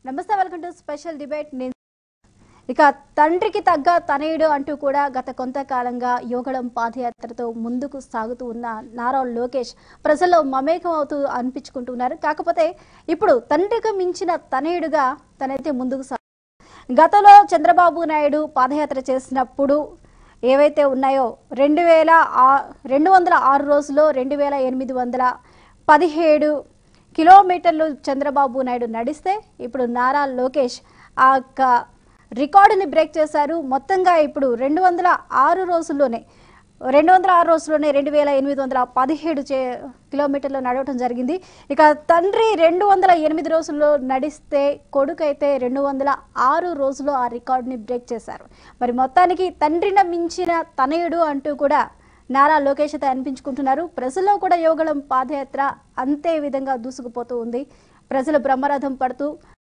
నమస్తే welcome to special debate నేను ఇక తండ్రికి తగ్గ తనయుడు అంటూ కూడా గత కొంతకాలంగా యోగడం పాదయాత్రతో ముందుకు సాగుతూ ఉన్న నారా లోకేష్ ప్రజల్లో మమేకం అవుతూ అనిపించుకుంటున్నారు కాకపోతే ఇప్పుడు తండ్రికి మించిన తనయుడుగా తనైతే ముందుకు సాగు గతంలో చంద్రబాబు నాయుడు పాదయాత్ర చేసినప్పుడు ఏవైతే ఉన్నాయో రెండు వేల ఆ- రెండు వందల ఆరు రోజుల్లో రెండు వేల ఎనిమిది వందల పదిహేడు కిలోమీటర్లు చంద్రబాబు నాయుడు నడిస్తే ఇప్పుడు నారా లోకేష్ ఆ యొక్క రికార్డుని బ్రేక్ చేశారు మొత్తంగా ఇప్పుడు రెండు వందల ఆరు రోజుల్లోనే రెండు వందల ఆరు రోజుల్లోనే రెండు వేల ఎనిమిది వందల పదిహేడు చే కిలోమీటర్లు నడవటం జరిగింది ఇక తండ్రి రెండు వందల ఎనిమిది రోజుల్లో నడిస్తే కొడుకైతే రెండు వందల ఆరు రోజుల్లో ఆ రికార్డుని బ్రేక్ చేశారు మరి మొత్తానికి తండ్రిని మించిన తనయుడు అంటూ కూడా నారా లోకేష్ అయితే అనిపించుకుంటున్నారు ప్రజల్లో కూడా యోగళం పాదయాత్ర అంతే విధంగా దూసుకుపోతూ ఉంది ప్రజలు బ్రహ్మరథం పడుతూ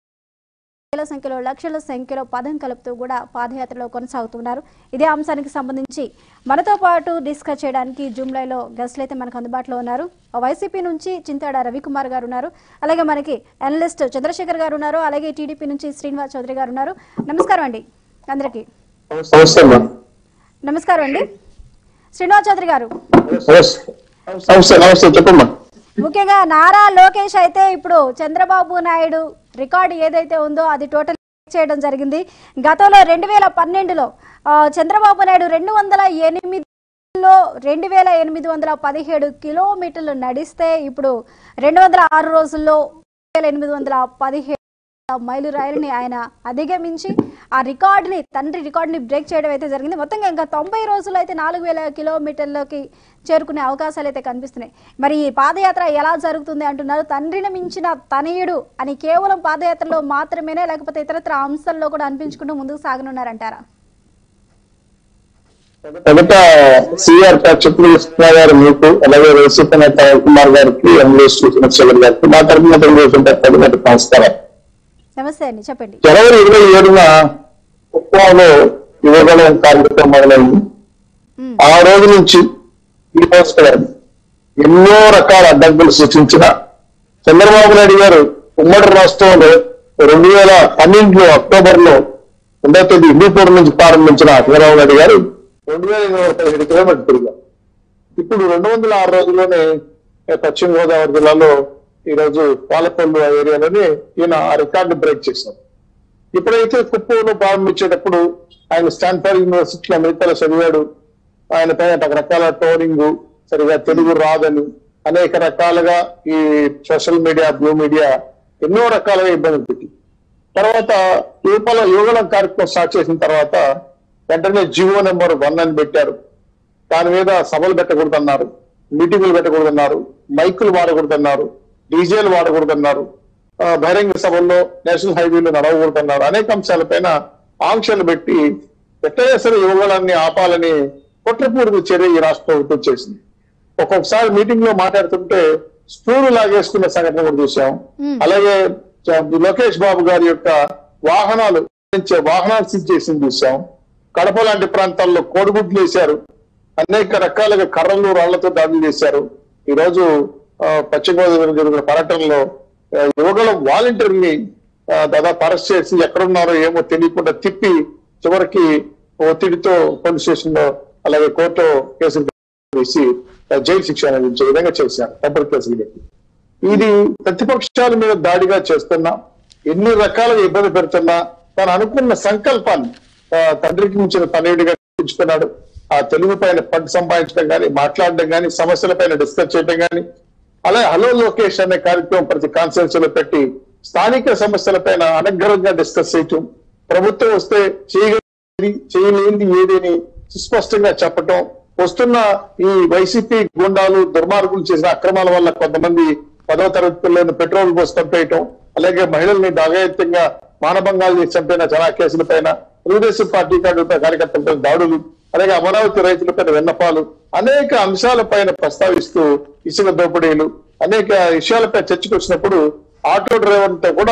వేల సంఖ్యలో లక్షల సంఖ్యలో పదం కలుపుతూ కూడా పాదయాత్రలో కొనసాగుతున్నారు ఇదే అంశానికి సంబంధించి మనతో పాటు డిస్కస్ చేయడానికి జూమ్ లైవ్ లో గెస్ట్లు అయితే మనకు అందుబాటులో ఉన్నారు వైసీపీ నుంచి చింతాడ రవికుమార్ గారు ఉన్నారు అలాగే మనకి అనలిస్ట్ చంద్రశేఖర్ గారు ఉన్నారు అలాగే టీడీపీ నుంచి శ్రీనివాస్ చౌదరి గారు ఉన్నారు నమస్కారం అండి అందరికీ నమస్తే అమ్మా నమస్కారం అండి శ్రీనివాస్ చౌదరి గారు నమస్తే నమస్తే నమస్తే చెప్పమ్మా ముఖ్యంగా నారా లోకేష్ అయితే ఇప్పుడు చంద్రబాబు నాయుడు రికార్డు ఏదైతే ఉందో అది టోటల్ చేయడం జరిగింది గతంలో రెండు వేల పన్నెండులో ఆ, చంద్రబాబు నాయుడు రెండు వందల ఎనిమిదిలో రెండు వేల ఎనిమిది వందల పదిహేడు కిలోమీటర్లు నడిస్తే ఇప్పుడు రెండు వందల ఆరు రోజుల్లో వేల ఎనిమిది వందల పదిహేడు మైలు రాయలని ఆయన అధిగమించి ఆ రికార్డుని తండ్రి రికార్డుని బ్రేక్ చేయడం అయితే జరిగింది మొత్తంగా ఇంకా తొంభై రోజులు అయితే నాలుగు వేల కిలోమీటర్లకి చేరుకునే అవకాశాలు అయితే కనిపిస్తున్నాయి మరి ఈ పాదయాత్ర ఎలా జరుగుతుంది అంటున్నారు తండ్రిని మించిన తనయుడు అని కేవలం పాదయాత్రలో మాత్రమేనే లేకపోతే ఇతరత్ర అంశాల్లో కూడా అనిపించుకుంటూ ముందుకు సాగనున్నారంటారా మొదట సిఆర్ చెప్పులు కృష్ణ గారు మీకు అలాగే వైసీపీ నేత కుమార్ గారికి ఎంఎస్ చంద్రశేఖర్ గారికి మా తరఫున తెలుగుదేశం తరఫున నమస్కారం నమస్తే అండి చెప్పండి జనవరి ఇరవై ఏడున కుప్పంలో యువగలం కార్యక్రమం మొదలైంది ఉమ్, ఆ రోజు నుంచి ఈ రోజు వరకు ఎన్నో రకాల అడ్డంకులు సృష్టించిన చంద్రబాబు నాయుడు గారు ఉమ్మడి రాష్ట్రంలో రెండు వేల పన్నెండులో అక్టోబర్ లో రెండవ తేదీ హిందూపూర్ నుంచి ప్రారంభించిన చంద్రబాబు నాయుడు గారు రెండు వేల ఎనిమిది వందల పదిహేడు కిలోమీటర్లు తిరిగారు ఇప్పుడు రెండు వందల ఆరు రోజుల్లోనే పశ్చిమ గోదావరి జిల్లాలో ఈ రోజు పాలకొల్లు ఆ ఏరియాలోనే ఈయన ఆ రికార్డు బ్రేక్ చేశారు ఇప్పుడైతే కుప్పంలో ప్రారంభించేటప్పుడు ఆయన స్టాన్ఫర్డ్ యూనివర్సిటీలో అమెరికాలో చదివాడు ఆయన పైన రకరకాల టోరింగ్ సరిగా తెలుగు రాదని అనేక రకాలుగా ఈ సోషల్ మీడియా బ్లూ మీడియా ఎన్నో రకాలుగా ఇబ్బంది పెట్టి తర్వాత యువపల యువగలం కార్యక్రమం స్టార్ట్ చేసిన తర్వాత వెంటనే జియో నెంబర్ వన్ అని పెట్టారు దాని మీద సభలు పెట్టకూడదన్నారు మీటింగులు పెట్టకూడదన్నారు మైకులు వాడకూడదన్నారు డీజేలు వాడకూడదన్నారు ఆ, బహిరంగ సభల్లో నేషనల్ హైవేలు నడవకూడదన్నారు అనేక అంశాలపైన ఆంక్షలు పెట్టి ఎట్టయినా సరే యువగలాన్ని ఆపాలని కుట్రపూరిత చర్య ఈ రాష్ట్ర ప్రభుత్వం చేసింది ఒక్కొక్కసారి మీటింగ్ లో మాట్లాడుతుంటే స్పూను లాగేసుకున్న సంఘటన కూడా చూసాం మ్మ్. అలాగే చ- లోకేష్ బాబు గారి యొక్క వాహనాలు నుంచే వాహనాలు సీజ్ చేసింది చూసాం కడప లాంటి ప్రాంతాల్లో కోడిగుడ్లు వేశారు అనేక రకాలుగా కర్రలు రాళ్లతో దాడులు చేశారు ఈ రోజు ఆ, పశ్చిమ గోదావరి జరిగిన పర్యటనలో ఆ, యువగల వాలంటీర్ని ఆ, దాదాపు అరెస్ట్ చేసి ఎక్కడున్నారో ఏమో తెలియకుండా తిప్పి చివరికి ఒత్తిడితో పోలీస్ స్టేషన్ లో అలాగే కోర్టు కేసులు వేసి ఆ, జైలు శిక్ష అనుభవించే విధంగా చేశారు తప్పుడు కేసులు పెట్టి ఇది ప్రతిపక్షాల మీద దాడిగా చేస్తున్నా ఎన్ని రకాలుగా ఇబ్బంది పెడుతున్నా తను అనుకున్న సంకల్పాన్ని ఆ, తండ్రికి మించిన తనయుడిగా ఎంచుకున్నాడు ఆ తెలుగు పైన పట్టు సంపాదించడం కానీ మాట్లాడడం కానీ సమస్యల పైన డిస్కస్ చేయడం కానీ అలాగే హలో లోకేష్ అనే కార్యక్రమం ప్రతి కాన్ఫరెన్స్ లో పెట్టి స్థానిక సమస్యల పైన అనగ్రంగా డిస్కస్ చేయటం ప్రభుత్వం వస్తే చేయగలిగేది చేయలేనిది ఏదేని సుస్పష్టంగా చెప్పటం వస్తున్న ఈ వైసీపీ గుండాలు దుర్మార్గులు చేసిన అక్రమాల వల్ల కొంతమంది పదవ తరగతి పిల్లలను పెట్రోల్ పోసి చంపేయటం అలాగే మహిళల్ని దాగాయత్యంగా మానభంగాలు చేసి చంపిన చాలా కేసుల పైన తెలుగుదేశం పార్టీ కార్యకర్త- కార్యకర్తలపై దాడులు అలాగే అమరావతి రైతులపై విన్నపాలు అనేక అంశాలపైన ప్రస్తావిస్తూ ఇసుక దోపిడీలు అనేక విషయాలపై చర్చకు వచ్చినప్పుడు ఆటో డ్రైవర్తో కూడా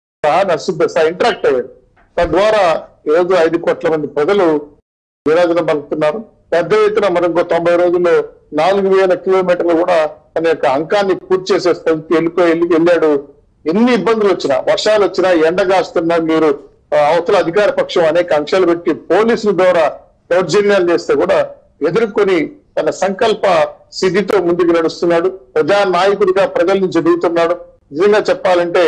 నరసింహ ఇంటరాక్ట్ అయ్యారు తద్వారా ఈరోజు ఐదు కోట్ల మంది ప్రజలు విరాజనం పలుకుతున్నారు పెద్ద ఎత్తున మరొక తొంభై రోజుల్లో నాలుగు వేల కిలోమీటర్లు కూడా తన యొక్క అంకాన్ని పూర్తి చేసే స్థితికి వెళ్ళిపోయి వెళ్ళి వెళ్ళాడు ఎన్ని ఇబ్బందులు వచ్చినా వర్షాలు వచ్చినా ఎండ కాస్తున్నా మీరు ఆ, అవతల అధికార పక్షం అనేక అంశాలు పెట్టి పోలీసుల ద్వారా దౌర్జన్యాలు చేస్తే కూడా ఎదుర్కొని తన సంకల్ప సిద్ధితో ముందుకు నడుస్తున్నాడు ప్రజా నాయకుడిగా ప్రజల నుంచి ఎదుగుతున్నాడు నిజంగా చెప్పాలంటే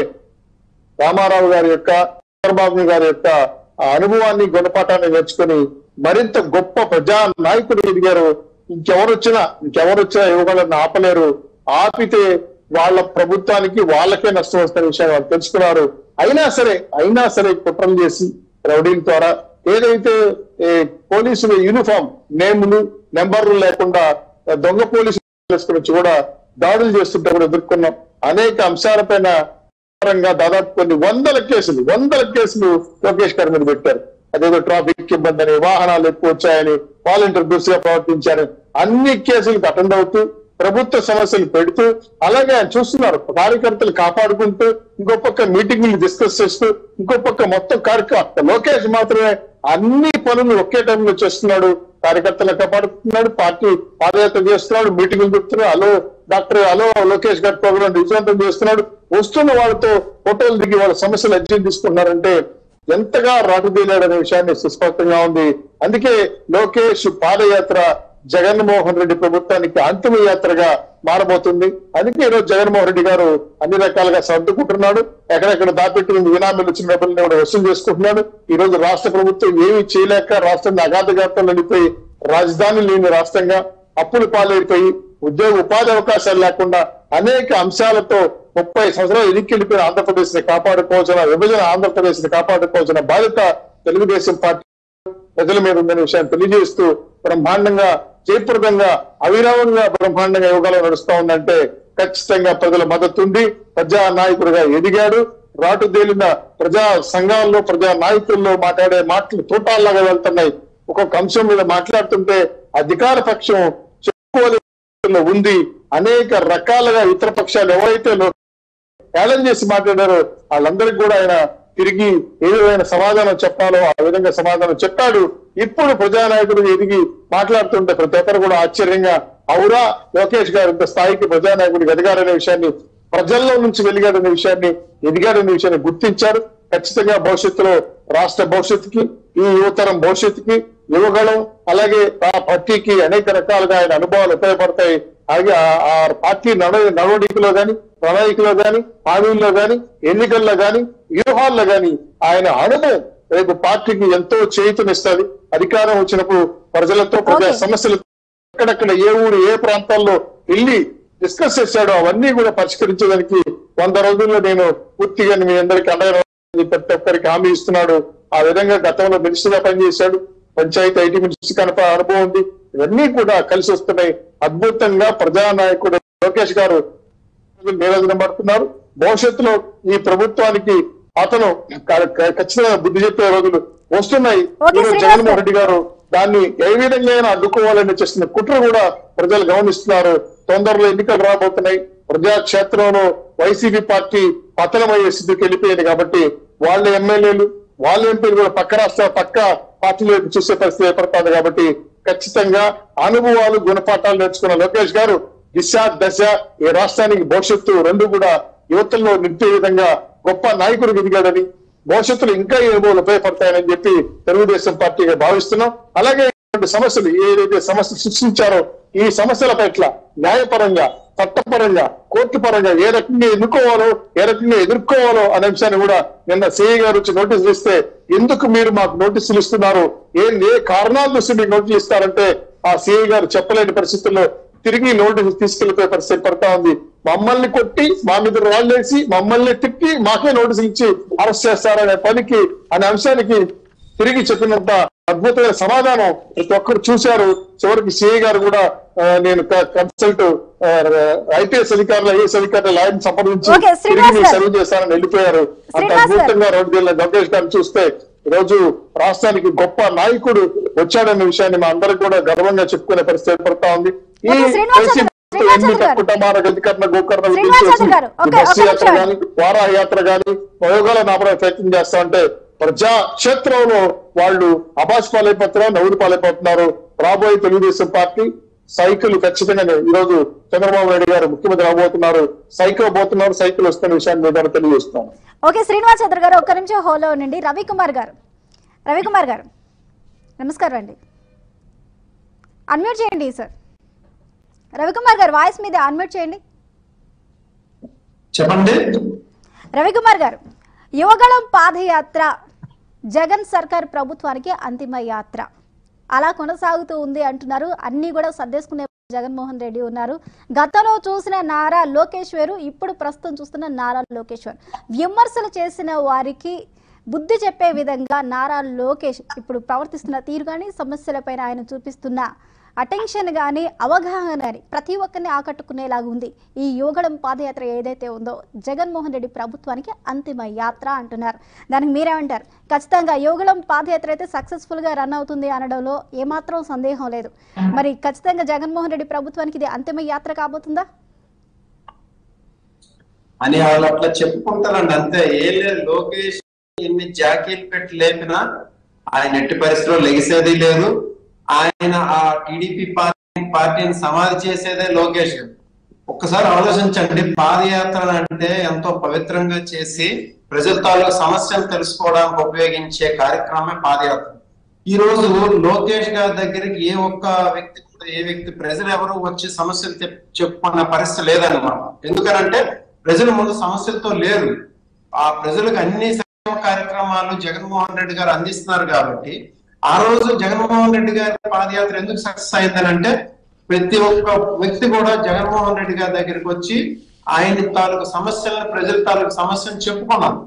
రామారావు గారి యొక్క చంద్రబాబు గారి యొక్క ఆ అనుభవాన్ని గుణపాఠాన్ని నేర్చుకొని మరింత గొప్ప ప్రజా నాయకుడు ఎదిగారు ఇంకెవరు వచ్చినా ఇంకెవరు వచ్చినా ఇవ్వగలని ఆపలేరు ఆపితే వాళ్ళ ప్రభుత్వానికి వాళ్ళకే నష్టం వస్తున్న విషయం వాళ్ళు తెలుసుకున్నారు అయినా సరే అయినా సరే కుట్రలు చేసి రౌడీల ద్వారా ఏదైతే ఏ, పోలీసుల యూనిఫామ్ నేములు నెంబర్లు లేకుండా ఆ, దొంగ పోలీసులు వేసుకుని వచ్చి కూడా దాడులు చేస్తుంటే కూడా ఎదుర్కొన్నాం అనేక అంశాలపైన పరంగా దాదాపు కొన్ని వందల కేసులు వందల కేసులు లోకేష్ గారి మీద పెట్టారు అదేదో ట్రాఫిక్ ఇబ్బంది అని వాహనాలు ఎక్కువ వచ్చాయని వాలంటీర్ దుస్తుగా ప్రవర్తించారని అన్ని కేసులకు అటెండ్ అవుతూ ప్రభుత్వ సమస్యలు పెడుతూ అలాగే ఆయన చూస్తున్నారు కార్యకర్తలు కాపాడుకుంటూ ఇంకో పక్క మీటింగ్లు డిస్కస్ చేస్తూ ఇంకో పక్క మొత్తం కార్యక్రమం లోకేష్ మాత్రమే అన్ని పనులు ఒకే టైంలో చేస్తున్నాడు కార్యకర్తలను కాపాడుతున్నాడు పార్టీ పాదయాత్ర చేస్తున్నాడు మీటింగులు పెడుతున్నాడు హలో డాక్టర్ హలో లోకేష్ గారి ప్రోగ్రాం విజయవంతం చేస్తున్నాడు వస్తున్న వాళ్ళతో ఫోటోలు దిగి వాళ్ళ సమస్యలు అర్జీలు తీసుకున్నారంటే ఎంతగా రాటుదేలాడనే విషయాన్ని సుస్పష్టంగా ఉంది అందుకే లోకేష్ పాదయాత్ర జగన్మోహన్ రెడ్డి ప్రభుత్వానికి అంతిమ యాత్రగా మారబోతుంది అందుకే ఈరోజు జగన్మోహన్ రెడ్డి గారు అన్ని రకాలుగా సర్దుకుంటున్నాడు ఎక్కడెక్కడ దాపెట్టిన వినామీలు వచ్చిన డబ్బుల్ని కూడా వసూలు చేసుకుంటున్నాడు ఈ రోజు రాష్ట్ర ప్రభుత్వం ఏమీ చేయలేక రాష్ట్రాన్ని అగాధగాత్రం వెళ్ళిపోయి రాజధాని లేని రాష్ట్రంగా అప్పులు పాలైపోయి ఉద్యోగ ఉపాధి అవకాశాలు లేకుండా అనేక అంశాలతో ముప్పై సంవత్సరాలు ఎదిక్కెళ్ళిపోయిన ఆంధ్రప్రదేశ్ ని కాపాడుకోవాల్సిన విభజన ఆంధ్రప్రదేశ్ ని కాపాడుకోవాల్సిన బాధ్యత తెలుగుదేశం పార్టీ ప్రజల మీద ఉందనే విషయాన్ని తెలియజేస్తూ బ్రహ్మాండంగా జయప్రదంగా అవిరామంగా బ్రహ్మాండంగా యోగాలో నడుస్తా ఉందంటే ఖచ్చితంగా ప్రజల మద్దతు ఉంది ప్రజా నాయకుడిగా ఎదిగాడు రాటుదేలిన ప్రజా సంఘాల్లో ప్రజా నాయకుల్లో మాట్లాడే మాటలు తోటాల్లాగా వెళ్తున్నాయి ఒక్కొక్క అంశం మీద మాట్లాడుతుంటే అధికార పక్షం చెప్పుకోలే ఉంది అనేక రకాలుగా ఇతర పక్షాలు ఎవరైతే లో- ఛాలెంజ్ చేసి మాట్లాడారో వాళ్ళందరికీ కూడా ఆయన తిరిగి ఏ విధమైన సమాధానం చెప్పాలో ఆ విధంగా సమాధానం చెప్పాడు ఇప్పుడు ప్రజానాయకుడు ఎదిగి మాట్లాడుతుంటే ప్రతి ఒక్కరు కూడా ఆశ్చర్యంగా అవురా లోకేష్ గారు ఇంత స్థాయికి ప్రజానాయకుడికి ఎదిగారనే విషయాన్ని ప్రజల్లో నుంచి వెలిగాడనే విషయాన్ని ఎదిగాడనే విషయాన్ని గుర్తించారు ఖచ్చితంగా భవిష్యత్తులో రాష్ట్ర భవిష్యత్తుకి ఈ యువతరం భవిష్యత్తుకి యువగళం అలాగే ఆ పార్టీకి అనేక రకాలుగా ఆయన అనుభవాలు ఉపయోగపడతాయి అలాగే ఆ- ఆ పార్టీ నడ నడవడికలో గాని ప్రణాళికలో గాని హామీల్లో గాని ఎన్నికల్లో గాని వ్యూహాల్లో గాని ఆయన అనుభవం రేపు పార్టీకి ఎంతో చేయుతనిస్తుంది అధికారం వచ్చినప్పుడు ప్రజలతో ప్రజా Okay. సమస్యలు ఎక్కడెక్కడ ఏ ఊరు ఏ ప్రాంతాల్లో వెళ్ళి డిస్కస్ చేశాడో అవన్నీ కూడా పరిష్కరించడానికి వంద రోజుల్లో నేను పూర్తిగా మీ అందరికీ అండగా ప్రతి ఒక్కరికి హామీ ఇస్తున్నాడు ఆ విధంగా గతంలో మినిస్టర్ గా పనిచేశాడు పంచాయతీ ఐటీ మినిస్టర్ కనుక అనుభవం ఉంది ఇవన్నీ కూడా కలిసి వస్తున్నాయి అద్భుతంగా ప్రజానాయకుడు లోకేష్ గారు నిరోధన పడుతున్నారు భవిష్యత్తులో ఈ ప్రభుత్వానికి అతను క- క- ఖచ్చితంగా బుద్ధి చెప్పే రోజులు వస్తున్నాయి ఓకే, ఈరోజు శ్రీనివాస్ జగన్మోహన్ గారు. రెడ్డి గారు దాన్ని ఏ విధంగా అయినా అడ్డుకోవాలని చేస్తున్న కుట్ర కూడా ప్రజలు గమనిస్తున్నారు తొందరలో ఎన్నికలు రాబోతున్నాయి ప్రజాక్షేత్రంలో వైసీపీ పార్టీ పతనమయ్యే స్థితికి వెళ్ళిపోయింది కాబట్టి వాళ్ళ ఎమ్మెల్యేలు వాళ్ళ ఎంపీలు కూడా పక్క రాష్ట్ర పక్క పార్టీలు వైపు చూసే పరిస్థితి ఏర్పడుతుంది కాబట్టి ఖచ్చితంగా అనుభవాలు గుణపాఠాలు నేర్చుకున్న లోకేష్ గారు దిశ దశ ఈ రాష్ట్రానికి భవిష్యత్తు రెండు కూడా యువతల్లో నింపే విధంగా గొప్ప నాయకుడు ఎదిగాడని భవిష్యత్తులో ఇంకా ఈ అనుభవాలు ఉపయోగపడతాయని చెప్పి తెలుగుదేశం పార్టీగా భావిస్తున్నాం అలాగే ఇటువంటి సమస్యలు ఏదైతే సమస్యలు సృష్టించారో ఈ సమస్యల పట్ల న్యాయపరంగా చట్టపరంగా కోర్టు పరంగా ఏ రకంగా ఎన్నుకోవాలో ఏ రకంగా ఎదుర్కోవాలో అనే అంశాన్ని కూడా నిన్న సిఐ గారు వచ్చి నోటీసులు ఇస్తే ఎందుకు మీరు మాకు నోటీసులు ఇస్తున్నారు ఏ ఏ కారణాలు చూసి మీకు నోటీసులు ఇస్తారంటే ఆ సిఐ గారు చెప్పలేని పరిస్థితుల్లో తిరిగి నోటీసు తీసుకెళ్లిపోయే పరిస్థితి పడతా ఉంది మమ్మల్ని కొట్టి మా మీద రాళ్ళేసి మమ్మల్ని తిట్టి మాకే నోటీసులు ఇచ్చి అరెస్ట్ చేస్తారనే పనికి అనే అంశానికి తిరిగి చెప్పినంత అద్భుతమైన సమాధానం ప్రతి ఒక్కరు చూశారు చివరికి సిఐ గారు కూడా ఆ, నేను కన్సల్ట్ ఐపీఎస్ అధికారులు ఐఏఎస్ అధికారులు లాయర్ని సంప్రదించి Okay, తిరిగి శ్రీనివాస్ మీకు గారు. సర్వ్ చేస్తానని వెళ్ళిపోయారు అంత శ్రీనివాస్ గారు. అద్భుతంగా రోడ్డు వెళ్ళిన లోకేష్ గారిని చూస్తే ఈ రోజు రాష్ట్రానికి గొప్ప నాయకుడు వచ్చాడన్న విషయాన్ని మా అందరికి కూడా గర్వంగా చెప్పుకునే పరిస్థితి ఏర్పడతా ఉంది ఈ ఓకే, శ్రీనివాస్ వైసీపీ గారు, శ్రీనివాస్ ఎన్ని గారు. కుటుంబాల గతికరణ గోకరణ శ్రీనివాస్ చేసి గారు, ఈ ఓకే, బస్సు ఒక యాత్ర నిమిషం. గాని వారాహ యాత్ర గాని ప్రయోగాల నాపడం ప్రయత్నం చేస్తా ఉంటే ప్రజా క్షేత్రంలో వాళ్ళు అభాష్ పాలైపోతున్నారు నవ్వులు పాలైపోతున్నారు రాబోయే తెలుగుదేశం పార్టీ సైకిల్ ఖచ్చితంగా ఈ రోజు చంద్రబాబు నాయుడు గారు ముఖ్యమంత్రి అవబోతున్నారు సైకిల్ పోతున్నారు సైకిల్ వస్తున్న విషయాన్ని మీద తెలియజేస్తాను ఓకే శ్రీనివాస్ చంద్ర గారు ఒక్క నిమిషం హోలో ఉండండి రవికుమార్ గారు రవికుమార్ గారు నమస్కారం అండి అన్మ్యూట్ చేయండి సార్ రవికుమార్ గారు వాయిస్ మీద అన్మ్యూట్ చేయండి చెప్పండి రవికుమార్ గారు యువగళం పాదయాత్ర జగన్ సర్కార్ ప్రభుత్వానికి అంతిమ యాత్ర అలా కొనసాగుతూ ఉంది అంటున్నారు అన్నీ కూడా సర్దేసుకునే జగన్మోహన్ రెడ్డి ఉన్నారు గతంలో చూసిన నారా లోకేశ్వరు ఇప్పుడు ప్రస్తుతం చూస్తున్న నారా లోకేశ్వర్ విమర్శలు చేసిన వారికి బుద్ధి చెప్పే విధంగా నారా లోకేష్ ఇప్పుడు ప్రవర్తిస్తున్న తీరు కానీ సమస్యలపైన ఆయన చూపిస్తున్న అటెన్షన్ కానీ అవగాహన కానీ ప్రతి ఒక్కరిని ఆకట్టుకునేలాగా ఉంది ఈ యోగడం పాదయాత్ర ఏదైతే ఉందో జగన్మోహన్ రెడ్డి ప్రభుత్వానికి అంతిమ యాత్ర అంటున్నారు దానికి మీరేమంటారు ఖచ్చితంగా యోగళం పాదయాత్ర అయితే సక్సెస్ఫుల్ గా రన్ అవుతుంది అనడంలో ఏమాత్రం సందేహం లేదు మరి ఖచ్చితంగా జగన్మోహన్ రెడ్డి ప్రభుత్వానికి ఇది అంతిమ యాత్ర కాబోతుందా అని వాళ్ళు అట్లా చెప్పుకుంటారండి అంతే ఏ లేదు లోకేష్ ఎన్ని జాకీలు పెట్టి లేపినా ఆయన ఎట్టి పరిస్థితిలో లెగిసేది లేదు ఆయన ఆ టీడీపీ పార్టీ పార్టీని సమాధి చేసేదే లోకేష్ గారు. ఒక్కసారి ఆలోచించండి పాదయాత్ర అంటే ఎంతో పవిత్రంగా చేసి ప్రజల తాలూకు సమస్యలు తెలుసుకోవడానికి ఉపయోగించే కార్యక్రమమే పాదయాత్ర ఈ రోజు లోకేష్ గారి దగ్గరికి ఏ ఒక్క వ్యక్తి కూడా ఏ వ్యక్తి ప్రజలు ఎవరు వచ్చి సమస్యలు చెప్- చెప్పుకున్న పరిస్థితి లేదన్నమాట ఎందుకనంటే ప్రజలు ముందు సమస్యలతో లేరు ఆ ప్రజలకు అన్ని సంక్షేమ కార్యక్రమాలు జగన్మోహన్ రెడ్డి గారు అందిస్తున్నారు కాబట్టి ఆ రోజు జగన్మోహన్ రెడ్డి గారి పాదయాత్ర ఎందుకు సక్సెస్ అయిందనంటే ప్రతి ఒక్క వ్యక్తి కూడా జగన్మోహన్ రెడ్డి గారి దగ్గరికి వచ్చి ఆయన తాలూకు సమస్యలను ప్రజల తాలూకు సమస్యను చెప్పుకున్నారు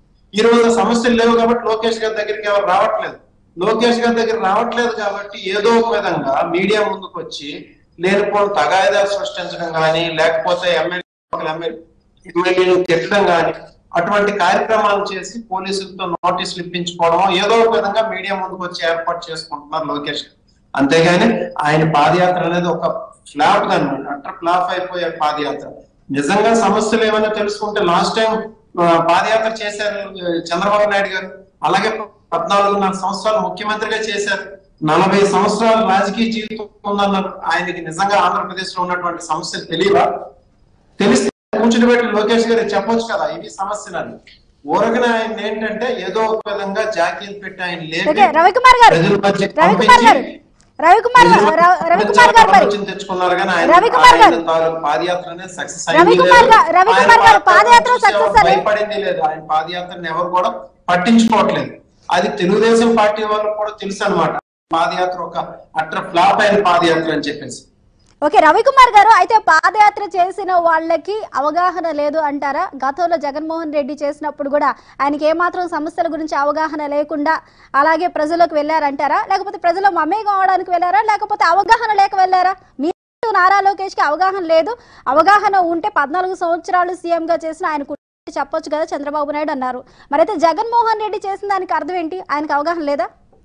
ఈ రోజు సమస్యలు లేవు కాబట్టి లోకేష్ గారి దగ్గరికి ఎవరు రావట్లేదు లోకేష్ గారి దగ్గర రావట్లేదు కాబట్టి ఏదో ఒక విధంగా మీడియా ముందుకు వచ్చి లేనిపోని తగాయిదాలు సృష్టించడం కానీ లేకపోతే ఎమ్మెల్యే ఎమ్మెల్యేలు తిట్టడం కానీ అటువంటి కార్యక్రమాలు చేసి పోలీసులతో నోటీసులు ఇప్పించుకోవడం ఏదో ఒక విధంగా మీడియా ముందుకు వచ్చి ఏర్పాటు చేసుకుంటున్నారు లోకేష్ గారు. అంతేగాని ఆయన పాదయాత్ర అనేది ఒక ఫ్లాప్ అనమాట అట్టర్ ఫ్లాప్ అయిపోయే పాదయాత్ర నిజంగా సమస్యలు ఏమైనా తెలుసుకుంటే లాస్ట్ టైం పాదయాత్ర చేశారు ఆ, చంద్రబాబు నాయుడు గారు అలాగే పద్నాలుగున్నర సంవత్సరాలు ముఖ్యమంత్రిగా చేశారు నలభై సంవత్సరాల రాజకీయ జీవితం ఉందన్నారు ఆయనకి నిజంగా ఆంధ్రప్రదేశ్ లో ఉన్నటువంటి సమస్యలు తెలియవా తెలిస్తే కూర్చుని పెట్టి లోకేష్ గారు చెప్పొచ్చు కదా ఇవి సమస్యలని ఊరకన ఆయన ఏంటంటే ఏదో ఒక విధంగా జాకీలు పెట్టి ఆయన ఓకే లేపి రవికుమార్ గారు ప్రజల మధ్యకి రవికుమార్ గారు పంపించి రవికుమార్ గారు ర- రవికుమార్ గారు మరి ఆలోచన తెచ్చుకున్నారు కానీ ఆయన రవికుమార్ గారు. ఆయన తాలూకు పాదయాత్ర అనేది సక్సెస్ రవికుమార్ గా- రవికుమార్ గారు పాదయాత్ర success అని- భయపడింది లేదు ఆయన పాదయాత్రని ఎవరు కూడా పట్టించుకోవట్లేదు అది తెలుగుదేశం పార్టీ వాళ్ళకు కూడా తెలుసు అనమాట పాదయాత్ర ఒక అట్ర ఫ్లాప్ అయిన పాదయాత్ర అని చెప్పేసి ఓకే రవికుమార్ గారు అయితే పాదయాత్ర చేసిన వాళ్ళకి అవగాహన లేదు అంటారా గతంలో జగన్మోహన్ రెడ్డి చేసినప్పుడు కూడా ఆయనకి ఏమాత్రం సమస్యల గురించి అవగాహన లేకుండా అలాగే ప్రజలకు వెళ్ళారంటారా లేకపోతే ప్రజలు మమేకం అవడానికి వెళ్ళారా లేకపోతే అవగాహన లేక వెళ్ళారా మీరు నారా లోకేష్ కి అవగాహన లేదు అవగాహన ఉంటే పద్నాలుగు సంవత్సరాలు సీఎం గా చేసిన ఆయన కుటుంబానికి చెప్పొచ్చు కదా చంద్రబాబు నాయుడు అన్నారు మరైతే జగన్మోహన్ రెడ్డి చేసిన దానికి అర్థం ఏంటి ఆయనకు అవగాహన లేదా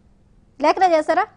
లేకనే చేస్తారా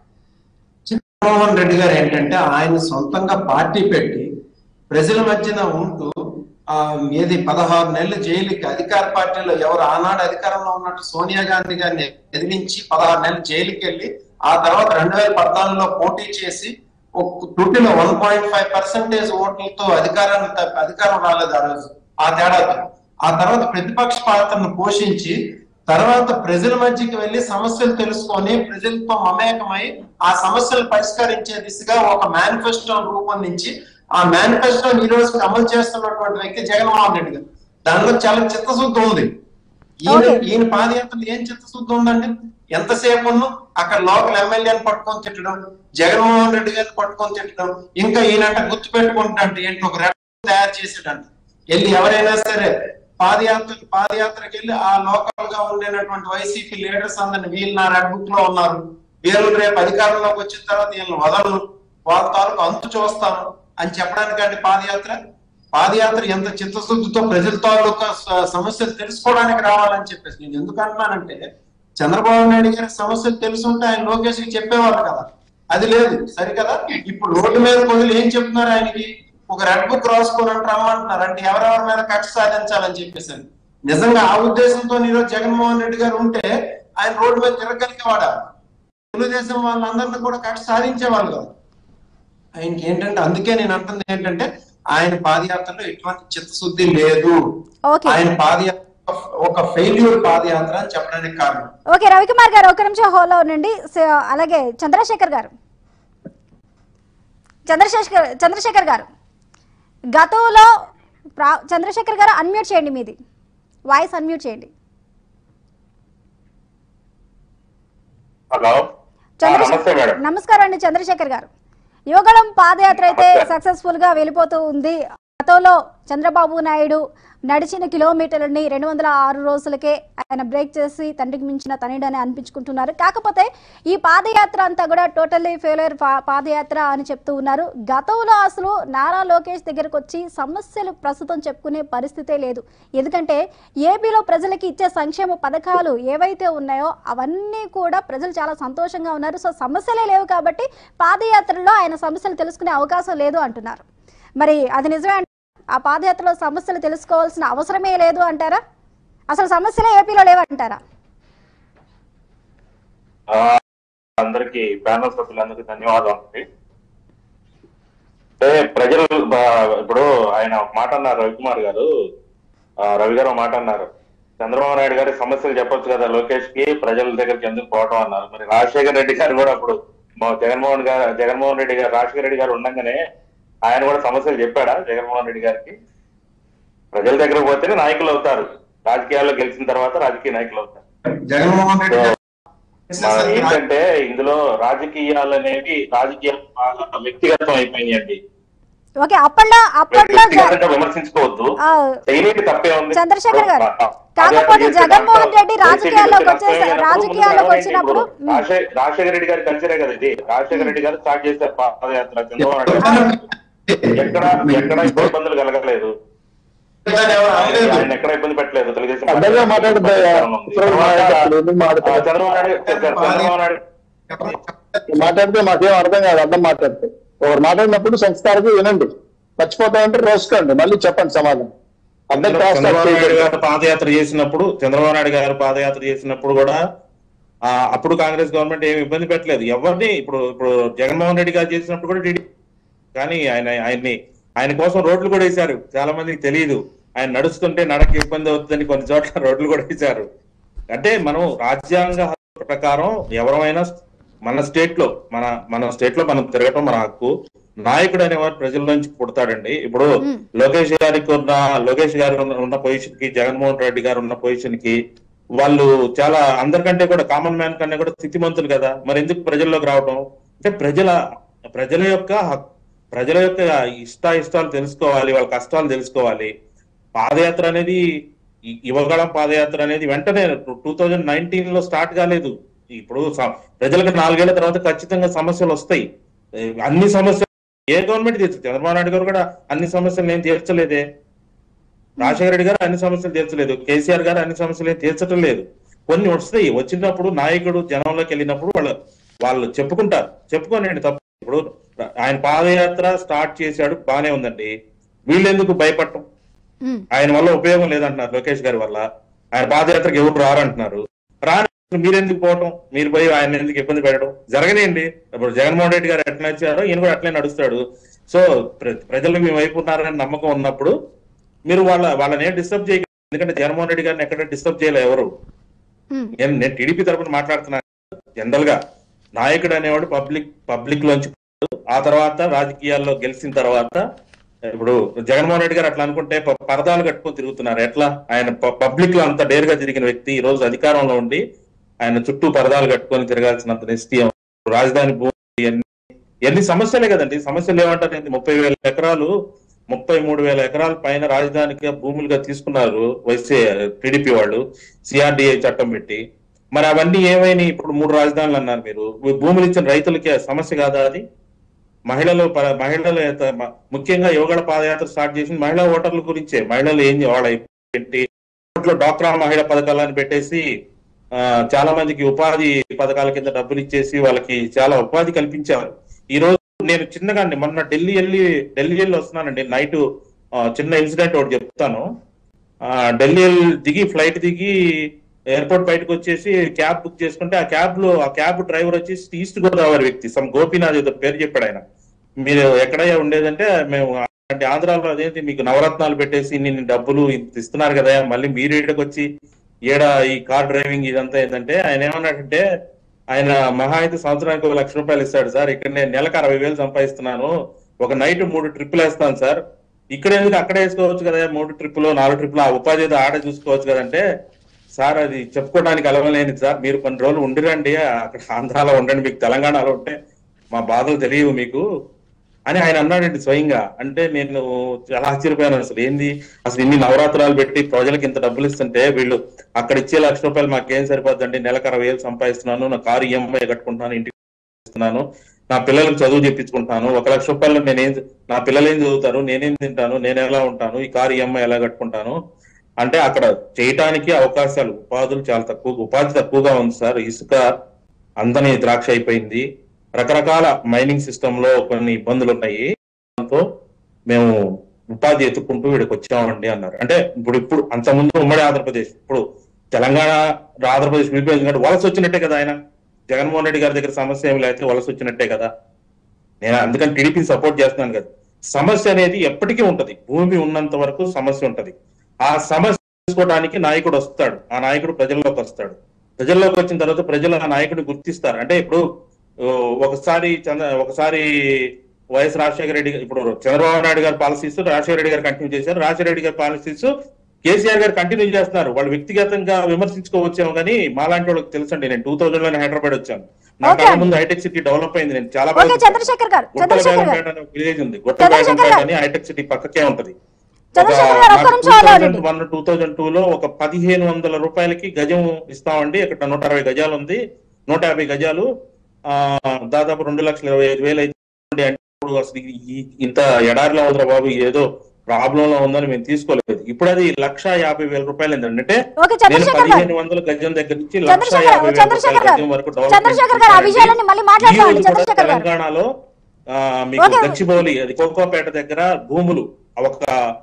జగన్మోహన్ రెడ్డి గారు ఏంటంటే ఆయన సొంతంగా పార్టీ పెట్టి ప్రజల మధ్యన ఉంటూ ఆ ఏది పదహారు నెలలు జైలుకి అధికార పార్టీలో ఎవరు ఆనాడు అధికారంలో ఉన్నట్టు సోనియా గాంధీ గారిని ఎదిరించి పదహారు నెలలు జైలుకి వెళ్ళి ఆ తర్వాత రెండు వేల పద్నాలుగులో పోటీ చేసి ఒక తుట్టిలో వన్ పాయింట్ ఫైవ్ పర్సెంటేజ్ ఓట్లతో అధికారాన్ని తప్పి అధికారం రాలేదు ఆ రోజు ఆ తేడాతో ఆ తర్వాత ప్రతిపక్ష పాత్రను పోషించి తర్వాత ప్రజల మధ్యకి వెళ్లి సమస్యలు తెలుసుకొని ప్రజలతో మమేకమై ఆ సమస్యలు పరిష్కరించే దిశగా ఒక మేనిఫెస్టోను రూపొందించి ఆ మేనిఫెస్టోని ఈ రోజు అమలు చేస్తున్నటువంటి వ్యక్తి జగన్మోహన్ రెడ్డి గారు దానిలో చాలా చిత్తశుద్ధి ఉంది ఈయన Okay. ఈయన పాదయాత్రలు ఏం చిత్తశుద్ధి ఉందండి ఎంతసేపు ఉన్ను అక్కడ లోకల్ ఎమ్మెల్యేని పట్టుకొని తిట్టడం జగన్మోహన్ రెడ్డి గారిని పట్టుకొని తిట్టడం ఇంకా ఈయనంట గుర్తు పెట్టుకుంటాంట ఏంటి ఒక రెడ్ తయారు చేసేటంట వెళ్ళి ఎవరైనా సరే పాదయాత్ర పాదయాత్రకి వెళ్ళి ఆ లోకల్ గా ఉండేటటువంటి వైసీపీ లీడర్స్ అందరిని వీళ్ళు నా రెడ్ బుక్ లో ఉన్నారు వీళ్ళు రేపు అధికారంలోకి వచ్చిన తర్వాత వీళ్ళని వదలను వాళ్ళ తాలూకు అంతు చూస్తాను అని చెప్పడానికండి పాదయాత్ర పాదయాత్ర ఎంత చిత్తశుద్ధితో ప్రజల తాలూకా స- సమస్యలు తెలుసుకోవడానికి రావాలని చెప్పేసి నేను ఎందుకు అంటున్నానంటే చంద్రబాబు నాయుడు గారి సమస్యలు తెలుసుంటే ఆయన లోకేష్ కి చెప్పేవాళ్ళు కదా అది లేదు సరికదా ఇప్పుడు రోడ్డు మీద వదిలి ఏం చెప్తున్నారు ఆయనకి ఒక రెడ్ బుక్ రాసుకొని అంటే రమ్మంటున్నారు అంటే ఎవరెవరి మీద కక్ష సాధించాలని చెప్పేసి అని. నిజంగా ఆ ఉద్దేశంతో ఈరోజు జగన్మోహన్ రెడ్డి గారు ఉంటే ఆయన రోడ్డు మీద తిరగలిగేవాడా తెలుగుదేశం వాళ్ళందరినీ కూడా కక్ష సాధించేవాళ్ళు కదా ఆయనకి ఏంటంటే అందుకే నేను అంటుంది ఏంటంటే ఆయన పాదయాత్రలో ఎటువంటి చిత్తశుద్ధి లేదు ఓకే ఆయన పాదయాత్ర ఒక ఫెయిల్యూర్ పాదయాత్ర అని చెప్పడానికి కారణం ఓకే రవికుమార్ గారు ఒక నిమిషం హోల్లో ఉండండి స- అలాగే చంద్రశేఖర్ గారు చంద్రశేఖర్ చంద్రశేఖర్ గారు గతంలో ప్రా- చంద్రశేఖర్ గారు అన్మ్యూట్ చేయండి మీది వాయిస్ అన్మ్యూట్ చేయండి హలో ఆ, నమస్తే మేడం నమస్కారం అండి చంద్రశేఖర్ గారు యువగళం పాదయాత్ర అయితే సక్సెస్ఫుల్ గా వెళ్ళిపోతూ ఉంది గతంలో చంద్రబాబు నాయుడు నడిచిన కిలోమీటర్లని రెండు వందల ఆరు రోజులకే ఆయన బ్రేక్ చేసి తండ్రికి మించిన తనయుడని అనిపించుకుంటున్నారు కాకపోతే ఈ పాదయాత్ర అంతా కూడా టోటల్లీ ఫెయిలియర్ పాదయాత్ర అని చెప్తూ ఉన్నారు గతంలో అసలు నారా లోకేష్ దగ్గరకు వచ్చి సమస్యలు ప్రస్తుతం చెప్పుకునే పరిస్థితే లేదు ఎందుకంటే ఏపీలో ప్రజలకి ఇచ్చే సంక్షేమ పథకాలు ఏవైతే ఉన్నాయో అవన్నీ కూడా ప్రజలు చాలా సంతోషంగా ఉన్నారు సో సమస్యలే లేవు కాబట్టి పాదయాత్రలో ఆయన సమస్యలు తెలుసుకునే అవకాశం లేదు అంటున్నారు మరి అది నిజమే అంటారా? ఆ పాదయాత్రలో సమస్యలు తెలుసుకోవాల్సిన అవసరమే లేదు అంటారా అసలు సమస్యలే ఏపీలో లేవంటారా ఆ, అందరికి ప్యానల్ సభ్యులందరికీ ధన్యవాదాలు అండి అంటే ప్రజలు బా- ఇప్పుడు ఆయన ఒక మాట అన్నారు రవికుమార్ గారు ఆ, రవి గారు ఒక మాట అన్నారు చంద్రబాబు నాయుడు గారి సమస్యలు చెప్పొచ్చు కదా లోకేష్ కి ప్రజల దగ్గరికి ఎందుకు పోవటం అన్నారు మరి రాజశేఖర రెడ్డి గారు కూడా అప్పుడు మా జగన్మోహన్ గారు జగన్మోహన్ రెడ్డి గారు రాజశేఖర రెడ్డి గారు ఉండగానే ఆయన కూడా సమస్యలు చెప్పాడా జగన్మోహన్ రెడ్డి గారికి ప్రజల దగ్గరకు పోతేనే నాయకులు అవుతారు రాజకీయాల్లో గెలిచిన తర్వాత రాజకీయ నాయకులు అవుతారు జగన్మోహన్ రెడ్డి గారు మన ఏంటంటే ఇందులో రాజకీయాలు అనేవి రాజకీయాలు బాగా వ్యక్తిగతం అయిపోయినాయండి ఓకే అప్పట్లో అప్పట్లో జ- వ్యక్తిగతంగా విమర్శించుకోవద్దు ఆ, చేయనీకి తప్పే ఉంది చంద్రశేఖర్ గారు, ఇప్పుడు కాకపోతే పాదయాత్ర జగన్మోహన్ రెడ్డి చేస్తే రాజకీయాల్లోకి వైసీపీ వచ్చేస- నష్టమైనప్పుడు రాజకీయాల్లోకి ముందు వచ్చినప్పుడు, ఇప్పుడు రాజశే- రాజశేఖర రెడ్డి గారి కల్చరే కదా ఇది రాజశేఖర రెడ్డి గారు స్టార్ట్ చేశారు పాదయాత్ర చంద్రబాబు నాయుడు గారు. ఎక్కడ ఎక్కడ ఇబ్బందులు కలగలేదు ఆయన ఎక్కడ ఇబ్బంది పెట్టలేదు తెలుగుదేశం పార్టీ అడ్డగా మాట్లాడద్దు ఉంది. తర్వాత, ఎందుకు ఆ, మాట్లాడతారు చంద్రబాబు నాయుడు చంద్రబాబు నాయుడు మాట్లాడితే మాకేం అర్థం కాదు అర్థం మాట్లాడితే ఒకరు మాట్లాడినప్పుడు సంస్కారంగా వినండి మర్చిపోతామంటే రోసుకోండి మళ్ళీ చెప్పండి సమాధానం అర్థం చంద్రబాబు నాయుడు కాస్త గారు పాదయాత్ర చేసినప్పుడు చంద్రబాబు నాయుడు గారు పాదయాత్ర చేసినప్పుడు కూడా ఆ అప్పుడు కాంగ్రెస్ గవర్నమెంట్ ఏమి ఇబ్బంది పెట్టలేదు ఎవరిని ఇప్పుడు ఇప్పుడు జగన్మోహన్ రెడ్డి గారు చేసినప్పుడు కూడా టీడీపీ కానీ ఆయన ఆయన్ని ఆయన కోసం రోడ్లు కూడా వేశారు చాలా మందికి తెలియదు ఆయన నడుస్తుంటే నడక ఇబ్బంది అవుతుందని కొన్ని చోట్ల రోడ్లు కూడా వేశారు అంటే మనం రాజ్యాంగ హక్కు ప్రకారం ఎవరైనా మన స్టేట్ లో మన మన స్టేట్ లో మనం తిరగటం మన హక్కు నాయకుడు అనేవారు ప్రజల నుంచి పుడతాడండి ఇప్పుడు మ్మ్. లోకేష్ గారికి ఉన్న లోకేష్ గారు ఉన్న- ఉన్న పొజిషన్ కి జగన్మోహన్ రెడ్డి గారు ఉన్న పొజిషన్ కి వాళ్ళు చాలా అందరికంటే కూడా కామన్ మ్యాన్ కన్నా కూడా స్థితిమంతులు కదా మరి ఎందుకు ప్రజల్లోకి రావటం అంటే ప్రజల ప్రజల యొక్క హక్- ప్రజల యొక్క ఇష్ట ఇష్టాలు తెలుసుకోవాలి వాళ్ళ కష్టాలు తెలుసుకోవాలి పాదయాత్ర అనేది ఈ యువగళం పాదయాత్ర అనేది వెంటనే టూ థౌజండ్ నైన్టీన్ లో స్టార్ట్ కాలేదు ఇప్పుడు స- ప్రజలకు నాలుగేళ్ల తర్వాత ఖచ్చితంగా సమస్యలు వస్తాయి ఏ, అన్ని సమస్యలు ఏ గవర్నమెంట్ తీర్చు చంద్రబాబు నాయుడు గారు కూడా అన్ని సమస్యలు నేను తీర్చలేదే రాజశేఖర రెడ్డి గారు అన్ని సమస్యలు తీర్చలేదు కేసీఆర్ గారు అన్ని సమస్యలు ఏం తీర్చడం లేదు కొన్ని వస్తాయి వచ్చినప్పుడు నాయకుడు జనంలోకి వెళ్ళినప్పుడు వాళ్ళు వాళ్ళు చెప్పుకుంటారు చెప్పుకోనండి తప్పు ఇప్పుడు ఆయన పాదయాత్ర స్టార్ట్ చేశాడు బానే ఉందండి వీళ్ళెందుకు భయపడటం ఉమ్, ఆయన వల్ల ఉపయోగం లేదంటున్నారు లోకేష్ గారి వల్ల ఆయన పాదయాత్రకు ఎవరు రారంటున్నారు రాని మీరెందుకు పోవటం మీరు పోయి ఆయన ఎందుకు ఇబ్బంది పెట్టడం జరగనేయండి ఇప్పుడు జగన్మోహన్ రెడ్డి గారు ఎట్లా నచ్చారో ఈయన కూడా అట్లే నడుస్తాడు సో ప్ర- ప్రజలు మీ వైపు ఉన్నారని నమ్మకం ఉన్నప్పుడు మీరు వాళ్ళ వాళ్ళని ఏం డిస్టర్బ్ చేయగలరు ఎందుకంటే జగన్మోహన్ రెడ్డి గారిని ఎక్కడ డిస్టర్బ్ చేయలే ఎవరు ఉమ్, నేను నేను టీడీపీ తరపున మాట్లాడుతున్నాను జనరల్ గా నాయకుడు అనేవాడు పబ్లిక్ పబ్లిక్ లోంచి పుట్టాడు. ఆ తర్వాత రాజకీయాల్లో గెలిచిన తర్వాత ఇప్పుడు జగన్మోహన్ రెడ్డి గారు అట్లా అనుకుంటే ప- పరదాలు కట్టుకొని తిరుగుతున్నారు ఎట్లా ఆయన పబ్లిక్ లో అంత డేర్ గా తిరిగిన వ్యక్తి ఈ రోజు అధికారంలో ఉండి ఆయన చుట్టూ పరదాలు కట్టుకొని తిరగాల్సినంత నిశ్చయం రాజధాని భూమి ఎన్ని ఎన్ని సమస్యలే కదండి సమస్యలు ఏమంటారు ఏంటి? ముప్పై వేల ఎకరాలు ముప్పై మూడు వేల ఎకరాల పైన రాజధానిగా భూములుగా తీసుకున్నారు వైసీ టీడీపీ వాళ్ళు సిఆర్డిఐ చట్టం పెట్టి మరి అవన్నీ ఏమైనాయి ఇప్పుడు మూడు రాజధానులు అన్నారు మీరు భూములు ఇచ్చిన రైతులకి సమస్య కాదా అది మహిళలు ప- మహిళలు ఎంత- మ- ముఖ్యంగా యువగడ పాదయాత్ర స్టార్ట్ చేసిన మహిళా ఓటర్ల గురించే మహిళలు ఏం వాళ్ళ ఏంటి అప్పట్లో డాక్రా మహిళా పథకాలను పెట్టేసి ఆ, చాలా మందికి ఉపాధి పథకాల కింద డబ్బులు ఇచ్చేసి వాళ్ళకి చాలా ఉపాధి కల్పించారు ఈ రోజు నేను చిన్నగా అండి మొన్న ఢిల్లీ వెళ్ళి ఢిల్లీ వెళ్ళి వస్తున్నానండి నైట్ చిన్న ఇన్సిడెంట్ ఒకటి చెప్తాను ఆ, ఢిల్లీ వెళ్ళి దిగి ఫ్లైట్ దిగి ఎయిర్పోర్ట్ బయటకు వచ్చేసి క్యాబ్ బుక్ చేసుకుంటే ఆ క్యాబ్ లో ఆ క్యాబ్ డ్రైవర్ వచ్చేసి ఈస్ట్ గోదావరి వ్యక్తి సమ్ గోపీనాథ్ ఏదో పేరు చెప్పాడు ఆయన మీరు ఎక్కడయ్యా ఉండేదంటే మేము అంటే ఆంధ్రాలో అదేంటి మీకు నవరత్నాలు పెట్టేసి నిన్ను డబ్బులు ఇంత ఇస్తున్నారు కదా మళ్ళీ మీరు ఇక్కడికి వచ్చి ఈడ ఈ కార్ డ్రైవింగ్ ఇదంతా ఏంటంటే ఆయన ఏమన్నాడంటే ఆయన మహా అయితే సంవత్సరానికి ఒక లక్ష రూపాయలు ఇస్తాడు సార్ ఇక్కడ నేను నెలకు అరవై వేలు సంపాదిస్తున్నాను ఒక నైట్ మూడు ట్రిప్పులు వేస్తాను సార్ ఇక్కడ ఎందుకు అక్కడ వేసుకోవచ్చు కదా మూడు ట్రిప్పులు నాలుగు ట్రిప్పులు ఆ ఉపాధి ఏదో ఆడ చూసుకోవచ్చు కదంటే సార్ అది చెప్పుకోవడానికి అలవలేనిది సార్ మీరు కొన్ని రోజులు ఉండిరండి అక్కడ ఆంధ్రాలో ఉండండి మీకు తెలంగాణలో ఉంటే మా బాధలు తెలియవు మీకు అని ఆయన అన్నాడండి స్వయంగా అంటే నేను చాలా ఆశ్చర్యపోయాను అసలు ఏంది అసలు ఇన్ని నవరాత్రాలు పెట్టి ప్రజలకు ఇంత డబ్బులు ఇస్తుంటే వీళ్ళు అక్కడ ఇచ్చే లక్ష రూపాయలు మాకేం సరిపోద్దండి నెలకు అరవై వేలు సంపాదిస్తున్నాను నా కారు ఈఎంఐ కట్టుకుంటున్నాను ఇంటికి ఇస్తున్నాను నా పిల్లలకు చదువు చెప్పించుకుంటాను ఒక లక్ష రూపాయలు నేనేం నా పిల్లలు ఏం చదువుతారు నేనేం తింటాను నేను ఎలా ఉంటాను ఈ కారు ఈఎంఐ ఎలా కట్టుకుంటాను అంటే అక్కడ చేయటానికి అవకాశాలు ఉపాధులు చాలా తక్కువ ఉపాధి తక్కువగా ఉంది సార్ ఇసుక అందని ద్రాక్ష అయిపోయింది రకరకాల మైనింగ్ సిస్టమ్ లో కొన్ని ఇబ్బందులు ఉన్నాయి దాంతో మేము ఉపాధి ఎత్తుకుంటూ వీడికి వచ్చామండి అన్నారు అంటే ఇప్పుడు ఇప్పుడు అంతకుముందు ఉమ్మడి ఆంధ్రప్రదేశ్ ఇప్పుడు తెలంగాణ ఆంధ్రప్రదేశ్ విభజన కంటే వలస వచ్చినట్టే కదా ఆయన జగన్మోహన్ రెడ్డి గారి దగ్గర సమస్య ఏమి లేకపోతే వలస వచ్చినట్టే కదా నేను అందుకని టీడీపీని సపోర్ట్ చేస్తున్నాను కదా సమస్య అనేది ఎప్పటికీ ఉంటది భూమి ఉన్నంత వరకు సమస్య ఉంటది ఆ సమస్య తీసుకోవడానికి నాయకుడు వస్తాడు ఆ నాయకుడు ప్రజల్లోకి వస్తాడు ప్రజల్లోకి వచ్చిన తర్వాత ప్రజలు ఆ నాయకుడిని గుర్తిస్తారు అంటే ఇప్పుడు ఓ, ఒకసారి చంద్ర ఒకసారి వైఎస్ రాజశేఖర రెడ్డి గారు- ఇప్పుడు చంద్రబాబు నాయుడు గారి పాలసీస్ రాజశేఖర రెడ్డి గారు కంటిన్యూ చేశారు రాజశేఖర రెడ్డి గారి పాలసీస్ కేసీఆర్ గారు కంటిన్యూ చేస్తున్నారు వాళ్ళు వ్యక్తిగతంగా విమర్శించుకోవచ్చేమో కానీ మాలాంటి వాళ్ళకి తెలుసండి నేను టూ థౌజండ్ లోనే హైదరాబాద్ వచ్చాను నా Okay కళ్ళ అండి. ముందు హైటెక్ సిటీ డెవలప్ అయింది నేను చాలా ఓకే చంద్రశేఖర్ గారు చంద్రశేఖర్ గారు గుట్టలబేగంపేట అనే ఒక విలేజ్ ఉంది చంద్రశేఖర్ గుట్టలబేగంపేట గారు. అని హైటెక్ సిటీ పక్కకే ఉంటది చంద్రశేఖర్ గారు ఒక్క నిమిషం అలా ఉండండి వన్ టూ థౌజండ్ టూ లో ఒక పదిహేను వందల రూపాయలకి గజం ఇస్తామండి ఇక్కడ నూట అరవై గజాలు ఉంది నూట యాభై గజాలు ఆ దాదాపు రెండు లక్షల ఇరవై ఐదు వేలు అయితే అంటే ఇప్పుడు అసలు ఈ- ఈ- ఇంత ఎడారిలో ఉందిరా బాబు ఏదో ప్రాబ్లం లో ఉందని మేము తీసుకోలేదు ఇప్పుడు అది లక్ష యాభై వేల రూపాయలు ఏంటంటే అంటే ఓకే నేను చంద్రశేఖర్ గారు పదిహేను వందల గజం దగ్గర నుంచి లక్ష చంద్రశేఖర్ యాభై వేల చంద్రశేఖర్ రూపాయల గారు గజం వరకు డెవలప్మెంట్ చంద్రశేఖర్ గారు ఆ చేశారండి. విషయాలన్నీ మళ్ళీ ఈ రోజు మాట్లాడతామండి కూడా చంద్రశేఖర్ గారు తెలంగాణలో ఆ, మీకు ఓకే. గచ్చిబౌలి అది కోకోపేట దగ్గర భూములు ఒక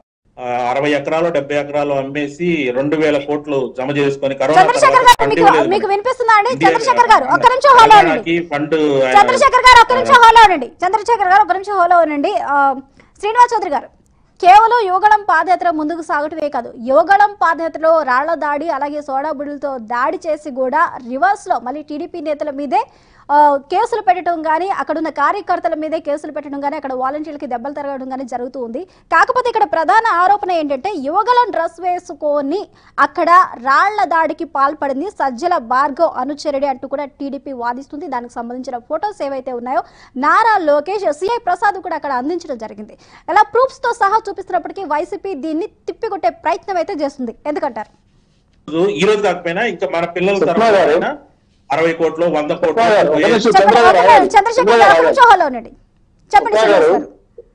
ఆ, అరవై ఎకరాలు డెబ్బై ఎకరాలు అమ్మేసి రెండు వేల కోట్లు జమ చేసుకొని కరోనా చంద్రశేఖర్ తర్వాత గారు ఫండ్ మీకు ఇవ్వలేదు మీకు మనకి. వినిపిస్తుందా అండి ఇండియా చంద్రశేఖర్ గారు ఒక్క నిమిషం హోలో ఉండండి తెలంగాణకి ఫండ్ ఆయన- చంద్రశేఖర్ గారు ఒక్క నిమిషం హోలో ఉండండి చంద్రశేఖర్ గారు ఒక్క నిమిషం హోలో ఉండండి ఆ, శ్రీనివాస్ చౌదరి గారు కేవలం యువగళం పాదయాత్ర ముందుకు సాగటమే కాదు యువగళం పాదయాత్రలో రాళ్ల దాడి అలాగే సోడా బుడ్లతో దాడి చేసి కూడా రివర్స్ లో మళ్ళీ టీడీపీ నేతల మీదే ఆ, కేసులు పెట్టడం కానీ అక్కడ ఉన్న కార్యకర్తల మీదే కేసులు పెట్టడం కానీ అక్కడ వాలంటీర్లకి దెబ్బలు తరగడం కానీ జరుగుతూ ఉంది కాకపోతే ఇక్కడ ప్రధాన ఆరోపణ ఏంటంటే యువగలం డ్రెస్ వేసుకొని అక్కడ రాళ్ల దాడికి పాల్పడింది సజ్జల భార్గవ్ అనుచరుడే అంటూ కూడా టీడీపీ వాదిస్తుంది దానికి సంబంధించిన ఫొటోస్ ఏవైతే ఉన్నాయో నారా లోకేష్ సిఐ ప్రసాద్ కూడా అక్కడ అందించడం జరిగింది ఇలా ప్రూఫ్స్ తో సహా చూపిస్తున్నప్పటికీ వైసీపీ దీన్ని తిప్పికొట్టే ప్రయత్నం అయితే చేస్తుంది ఎందుకంటారు రోజు- ఈ రోజు కాకపోయినా ఇంకా మన పిల్లల సుష్మా తరఫున గారు. అయినా అరవై కోట్లు వంద సుష్మా గారు, ఒక కోట్లు నిమిషం చెప్పండి చంద్రబాబు ఒక్క రావాలి. నిమిషం, చంద్రశేఖర్ గారు చంద్రబాబు ఒక్క నిమిషం హోలో ఉండండి చెప్పండి సుష్మా శ్రీనివాస్ గారు గారు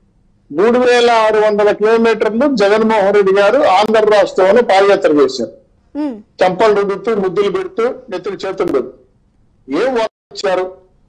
మూడు వేల ఆరు వందల కిలోమీటర్లు జగన్మోహన్ రెడ్డి గారు ఆంధ్ర రాష్ట్రంలో పాదయాత్ర చేశారు ఉమ్, చెంపలు రుద్దుతూ ముద్దులు పెడుతూ నెత్తిన చేతులు పెడుతూ ఏం వరాలు ఇచ్చారు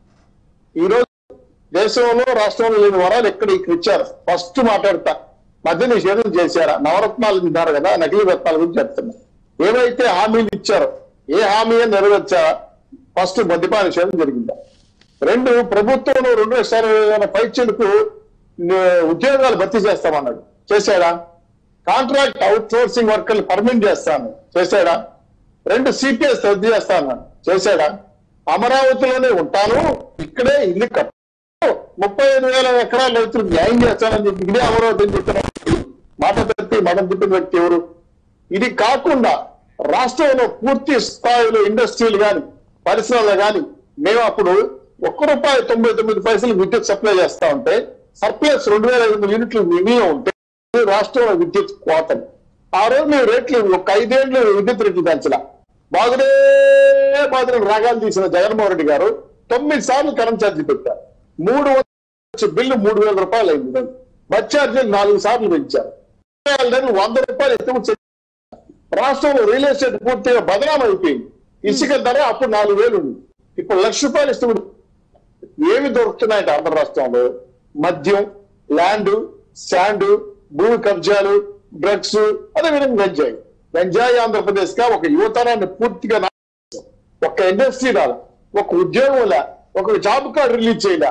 ఈ రోజు దేశంలో రాష్ట్రంలో లేని వరాలు ఎక్కడ ఇక్కడ ఇచ్చారు ఫస్ట్ మాట్లాడతా మధ్య నిషేధం చేశారా నవరత్నాలు తిన్నారు కదా నకిలీ రత్నాల గురించి చెప్తున్నా ఏవైతే హామీలు ఇచ్చారో ఏ హామీ నెరవేర్చారా ఫస్ట్ మద్యపాన నిషేధం జరిగిందా రెండు ప్రభుత్వంలో రెండు లక్షల పైచలకు ఉద్యోగాలు భర్తీ చేస్తామన్నాడు చేశాడా కాంట్రాక్ట్ అవుట్ సోర్సింగ్ వర్కర్లు పర్మనెంట్ చేస్తాను చేశాడా రెండు సిపిఎస్ రద్దు చేస్తాను చేశాడా అమరావతిలోనే ఉంటాను ఇక్కడే ఇల్లు కట్ట ముప్పై ఐదు వేల ఎకరాల రైతులకు న్యాయం చేస్తానని చెప్పి ఇదే అమరావతి అని చెప్పిన మాట తప్పి మడం తిప్పిన వ్యక్తి ఎవరు ఇది కాకుండా రాష్ట్రంలో పూర్తి స్థాయిలో ఇండస్ట్రీలు గాని పరిశ్రమలు గాని మేము అప్పుడు ఒక్క రూపాయి తొంభై తొమ్మిది పైసలు విద్యుత్ సప్లై చేస్తా ఉంటే సర్ప్లస్ రెండు వేల ఐదు వందల యూనిట్లు మిగిలిన ఉంటే రాష్ట్రంలో విద్యుత్ కోతలు ఆ రోజు మేము రేట్లు ఒక ఐదేళ్లు విద్యుత్ రేట్లు పెంచలా బాగునే బాధలు రాగాలు తీసిన జగన్మోహన్ రెడ్డి గారు తొమ్మిది సార్లు కరెంట్ ఛార్జీ పెట్టారు మూడు వందల బిల్లు మూడు వేల రూపాయలు అయింది బస్ ఛార్జీలు నాలుగు సార్లు పెంచారు వేల నెలలు వంద రూపాయలు ఎత్తుకు రాష్ట్రంలో రియల్ ఎస్టేట్ పూర్తిగా బదనాం అయిపోయింది ఇసుక ధర అప్పుడు నాలుగు వేలు ఉంది ఇప్పుడు లక్ష రూపాయలు ఇస్తూ ఏమి దొరుకుతున్నాయంటే ఆంధ్ర రాష్ట్రంలో మద్యం ల్యాండ్ శాండ్ భూమి కబ్జాలు డ్రగ్స్ అదేవిధంగా గంజాయి గంజాయి ఆంధ్రప్రదేశ్ గా ఒక యువతరాన్ని పూర్తిగా నా- ఒక ఇండస్ట్రీ రాల ఒక ఉద్యోగం లా ఒక జాబ్ కార్డు రిలీజ్ చేయలే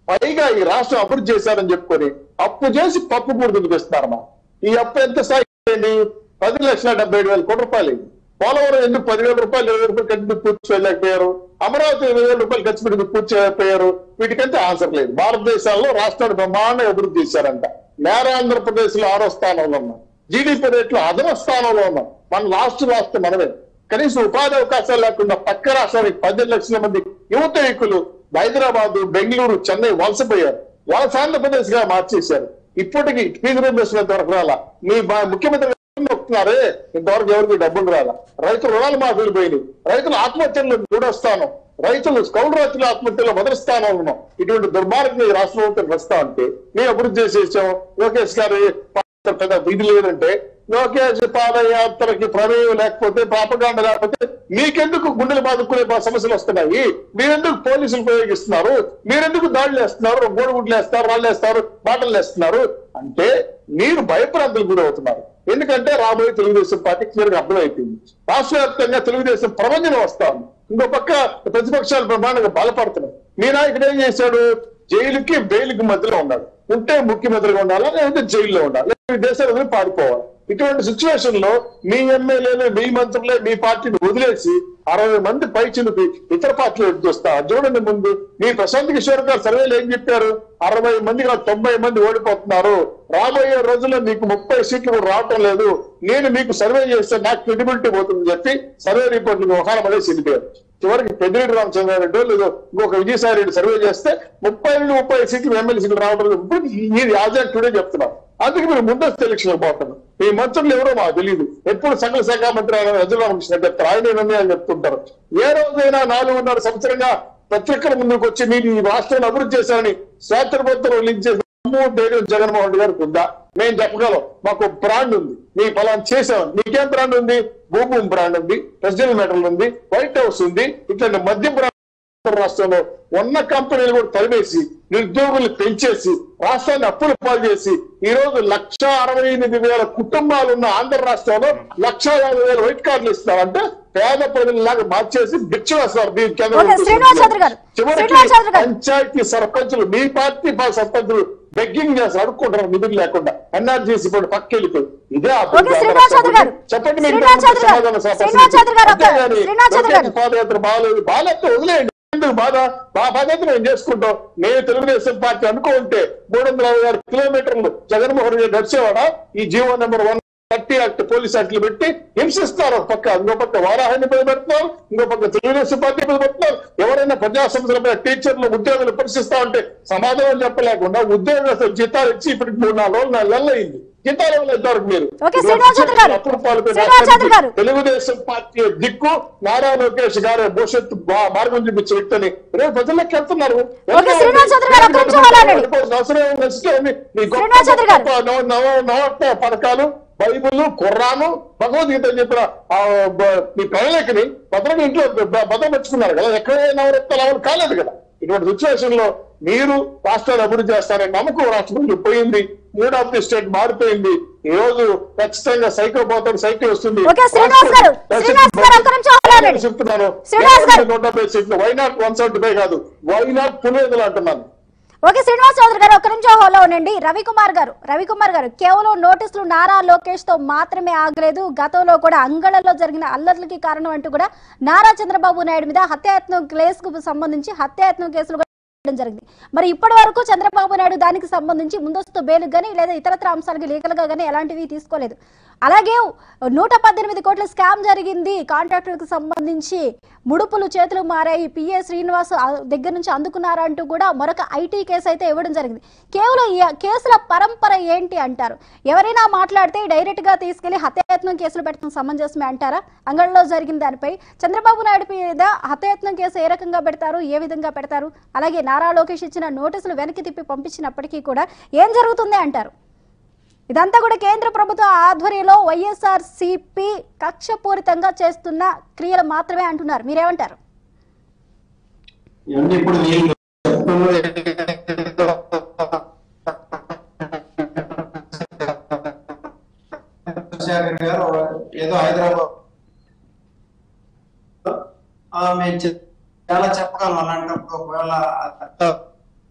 పైగా ఈ రాష్ట్రం అభివృద్ధి చేశారని చెప్పుకొని అప్పు చేసి పప్పు కూడా తినిపిస్తున్నారమ్మా ఈ అప్పు ఎంత స్థాయి అయింది పది లక్షల డెబ్బై ఏడు వేల కోట్ల రూపాయలు అయింది పోలవరం ఎందుకు పదివేల రూపాయలు ఇరవై రూపాయలు ఖర్చు పెట్టి పూర్తి చేయలేకపోయారు అమరావతి ఇరవై వేల రూపాయలు ఖర్చు పెట్టి పూర్తి చేయలేకపోయారు వీటికంటే ఆన్సర్ లేదు భారతదేశంలో రాష్ట్రాన్ని బ్రహ్మాండంగా అభివృద్ధి చేశారంట నేర ఆంధ్రప్రదేశ్ లో ఆరో స్థానంలో ఉన్నాం జీడిపి రేట్లో అదన స్థానంలో ఉన్నాం మన లాస్ట్ రాష్ట్రం మనమే కనీసం ఉపాధి అవకాశాలు లేకుండా పక్క రాష్ట్రానికి పద్దెనిమిది లక్షల మంది యువత యువకులు హైదరాబాద్ బెంగళూరు చెన్నై వలసపోయారు వలస ఆంధ్రప్రదేశ్ గా మార్చేశారు ఇప్పటికి ఫీజు రీంబర్స్మెంట్ వరకు రాలా మీ బా- ముఖ్యమంత్రి వస్తున్నారే ఇంతవరకు ఎవరికి డబ్బులు రాలా రైతులు రుణాలు మాఫీలు పోయినాయి రైతుల ఆత్మహత్యలు మూడో స్థానం రైతులు కౌలు రైతుల ఆత్మహత్యలో మొదటి స్థానంలో ఉన్నాం ఇటువంటి దుర్మార్గం ఈ రాష్ట్ర ప్రభుత్వం వస్తా ఉంటే మేము అభివృద్ధి చేసేసాం లోకేష్ గారు పాత్ర పెద్ద ఇది లేదంటే లోకేష్ పాదయాత్రకి ప్రమేయం లేకపోతే పాపగాండ లేకపోతే మీకెందుకు గుండెలు బాదుకునే బా- సమస్యలు వస్తున్నాయి మీరెందుకు పోలీసులు ఉపయోగిస్తున్నారు మీరెందుకు దాడులు వేస్తున్నారు గోడుగుడ్లు వేస్తారు రాళ్ళు వేస్తారు బాటలు వేస్తున్నారు అంటే మీరు భయప్రాంతులు గురి అవుతున్నారు ఎందుకంటే రాబోయే తెలుగుదేశం పార్టీ క్లియర్ గా అర్థమైపోయింది రాష్ట్ర వ్యాప్తంగా తెలుగుదేశం ప్రపంచం వస్తా ఉంది ఇంకో పక్క ప్రతిపక్షాలు బ్రహ్మాండంగా బలపడుతున్నాయి మీ నాయకుడు ఏం చేశాడు జైలుకి బెయిల్కి మధ్యలో ఉన్నాడు ఉంటే ముఖ్యమంత్రిగా ఉండాలా లేకపోతే జైల్లో ఉండాలి లేకపోతే ఈ దేశాలు వదిలి పారిపోవాలి ఇటువంటి సిచ్యువేషన్ లో మీ ఎమ్మెల్యేలు మీ మంత్రులే మీ పార్టీని వదిలేసి అరవై మంది పై చిలిపి ఇతర పార్టీలు ఎటు చూస్తారు చూడండి ముందు మీ ప్రశాంత్ కిషోర్ గారు సర్వేలు ఏం చెప్పారు అరవై మంది కాదు తొంభై మంది ఓడిపోతున్నారు రాబోయే రోజుల్లో మీకు ముప్పై సీట్లు కూడా రావటం లేదు నేను మీకు సర్వే చేస్తే నాకు క్రెడిబిలిటీ పోతుందని చెప్పి సర్వే రిపోర్ట్లు ఒకహారం పడేసి వెళ్ళిపోయారు చివరికి పెద్దిరెడ్డి రామచంద్రారెడ్డి లేదో ఇంకొక విజయసాయి రెడ్డి సర్వే చేస్తే ముప్పై నుండి ముప్పై సీట్లు ఎమ్మెల్యే సీట్లు రావడం లేదు. ఇప్పుడు మీరు యాజాక్ టుడే చెప్తున్నారు అందుకే మీరు ముందస్తు ఎలక్షన్ పోతున్నారు మీ మంత్రులు ఎవరో మాకు తెలియదు ఎప్పుడు సంఘ శాఖ మంత్రి ఆయన రజరామకృష్ణ చెప్తారు ఆయన నిర్ణయాలు చెప్తుంటారు ఏ రోజైనా నాలుగున్నర సంవత్సరంగా పత్రికల ముందుకు వచ్చి మీరు ఈ రాష్ట్రాన్ని అభివృద్ధి చేశారని స్వాతంత్రం వదిలించే దమ్ము ధైర్యం జగన్మోహన్ రెడ్డి గారికి ఉందా మేము చెప్పగలం మాకు బ్రాండ్ ఉంది మీ ఫలాన్ని చేసాం నీకేం బ్రాండ్ ఉంది భూభూమి బ్రాండ్ ఉంది ప్రెసిడెంట్ మెటల్ ఉంది వైట్ హౌస్ ఉంది ఇట్లాంటి మద్యం బ్రాండ్ ఆంధ్ర రాష్ట్రంలో ఉన్న కంపెనీలు కూడా తరిమేసి నిరుద్యోగులు పెంచేసి రాష్ట్రాన్ని అప్పులు పాలు చేసి ఈ రోజు లక్ష అరవై ఎనిమిది వేల కుటుంబాలు ఉన్న ఆంధ్ర రాష్ట్రంలో లక్ష యాభై వేల వైట్ కార్డులు ఇస్తారంటే పేద ప్రజలలాగా మార్చేసి భిక్ష వేస్తారు దీని కేంద్ర ఓకే, శ్రీనివాస్ చౌదరి గారు. చివరికి శ్రీనివాస్ చౌదరి గారు. పంచాయతీ సర్పంచులు మీ పార్టీ పా- సర్పంచులు బెగ్గింగ్ చేసి అడుక్కుంటారు నిధులు లేకుండా ఎన్ఆర్జీసీ ఇప్పుడు పక్క వెళ్ళిపోయి ఇదే ఆ ఓకే, శ్రీనివాస్ చౌదరి గారు. చెప్పండి మీకు శ్రీనివాస్ చౌదరి గారు. సమాధానం చెప్పండి. శ్రీనివాస్ చౌదరి గారు ఒక- అంతేగాని శ్రీనివాస్ చౌదరి గారు. లోకేష్ పాదయాత్ర బాగాలేదు బాగాలేకపోతే వదిలేయండి ఎందుకు బాధ మా బాధ్యత మేము చేసుకుంటాం మేము తెలుగుదేశం పార్టీ అనుకుంటే మూడు వందల అరవై ఆరు కిలోమీటర్లు జగన్మోహన్ రెడ్డి నడిచేవాడా ఈ GO number one thirty act police యాక్ట్లు పెట్టి హింసిస్తారు ఒక పక్క ఇంకో పక్క వారాహాన్ని ఇబ్బంది పెడుతున్నారు ఇంకో పక్క తెలుగుదేశం పార్టీ ఇబ్బంది పెడుతున్నారు ఎవరైనా ప్రజా సంస్థలపై టీచర్లు ఉద్యోగులు పరిశీలిస్తా ఉంటే సమాధానం చెప్పలేకుండా ఉద్యోగస్తులు జీతాలు ఇచ్చి ఇప్పటికి మూడు నాలుగు రోజులు నాలుగు నెలలు అయింది జీతాలు ఇవ్వలేదు ఇంతవరకు మీరు ఓకే, శ్రీనివాస్ చౌదరి గారు. అప్పుడు పాల్గొనే శ్రీనివాస్ చౌదరి గారు. తెలుగుదేశం పార్టీ దిక్కు నారా లోకేష్ గారు భవిష్యత్తు బా- మార్గం చూపించే వ్యక్తిని రేపు ప్రజల్లోకి వెళ్తున్నారు ఓకే, శ్రీనివాస్ చౌదరి గారు, ఒక్క నిమిషం అలానే. వెళ్ళిపోవాల్సిన అవసరం ఏం లేదు. మీ గొప్ప శ్రీనివాస్ చౌదరి గారు. గొప్ప నవ- నవ- నవరత్న పథకాలు బైబుల్ ఖురాను భగవద్గీత అని చెప్పిన ఆ బ- మీ ప్రణాళికని భద్రంగా ఇంట్లో భ- భద్రపరుచుకున్నారు కదా ఎక్కడే నవరత్నాలు అమలు కాలేదు కదా ఇటువంటి సిచ్యువేషన్ లో మీరు రాష్ట్రాన్ని అభివృద్ధి చేస్తారని నమ్మకం రాష్ట్రంలో పోయింది మూడ్ ఆఫ్ ది స్టేట్ మారిపోయింది ఈ రోజు ఖచ్చితంగా సైకిల్ పోతాడు సైకిల్ వస్తుంది ఓకే, శ్రీనివాస్ గారు. శ్రీనివాస్ గారు, ఒక్క నిమిషం ఆగండి. చెప్తున్నాను శ్రీనివాస్ గారు. నూట డెబ్బై సీట్లు why not one seventy five కాదు వై నాట్ పులివెందులు అంటున్నాను ఓకే శ్రీనివాస్ చౌదరి గారు ఒక నిమిషం హోలో ఉండండి రవికుమార్ గారు రవికుమార్ గారు కేవలం నోటీసులు నారా లోకేష్ తో మాత్రమే ఆగలేదు గతంలో కూడా అంగళంలో జరిగిన అల్లర్లకి కారణం అంటూ కూడా నారా చంద్రబాబు నాయుడు మీద హత్యాయత్నం కేసుకు సంబంధించి హత్యాయత్నం కేసులు కూడా చేయడం జరిగింది మరి ఇప్పటి వరకు చంద్రబాబు నాయుడు దానికి సంబంధించి ముందస్తు బెయిల్ కానీ లేదా ఇతరత్ర అంశాలకి లీగల్ గా కానీ ఎలాంటివి తీసుకోలేదు అలాగే నూట పద్దెనిమిది కోట్ల స్కామ్ జరిగింది కాంట్రాక్టులకు సంబంధించి ముడుపులు చేతులు మారాయి పిఏ శ్రీనివాస్ ఆ దగ్గర నుంచి అందుకున్నారంటూ కూడా మరొక ఐటీ కేసు అయితే ఇవ్వడం జరిగింది కేవలం ఈ కేసుల పరంపర ఏంటి అంటారు ఎవరైనా మాట్లాడితే డైరెక్ట్ గా తీసుకెళ్లి హత్యాయత్నం కేసులు పెట్టడం సమంజసమే అంటారా అంగళ్ళలో జరిగిన దానిపై చంద్రబాబు నాయుడు మీద హత్యాయత్నం కేసు ఏ రకంగా పెడతారు ఏ విధంగా పెడతారు అలాగే నారా లోకేష్ ఇచ్చిన నోటీసులు వెనక్కి తిప్పి పంపించినప్పటికీ కూడా ఏం జరుగుతుంది అంటారు ఇదంతా కూడా కేంద్ర ప్రభుత్వ ఆధ్వర్యంలో వైఎస్ఆర్ సిపి కక్షపూరితంగా చేస్తున్న క్రియలు మాత్రమే అంటున్నారు మీరేమంటారు ఇవన్నీ ఇప్పుడు వీళ్ళు చంద్రశేఖర్ గారు ఏదో హైదరాబాద్ ఆ, మేము చె- చాలా చెప్పగలం అలాంటప్పుడు ఒకవేళ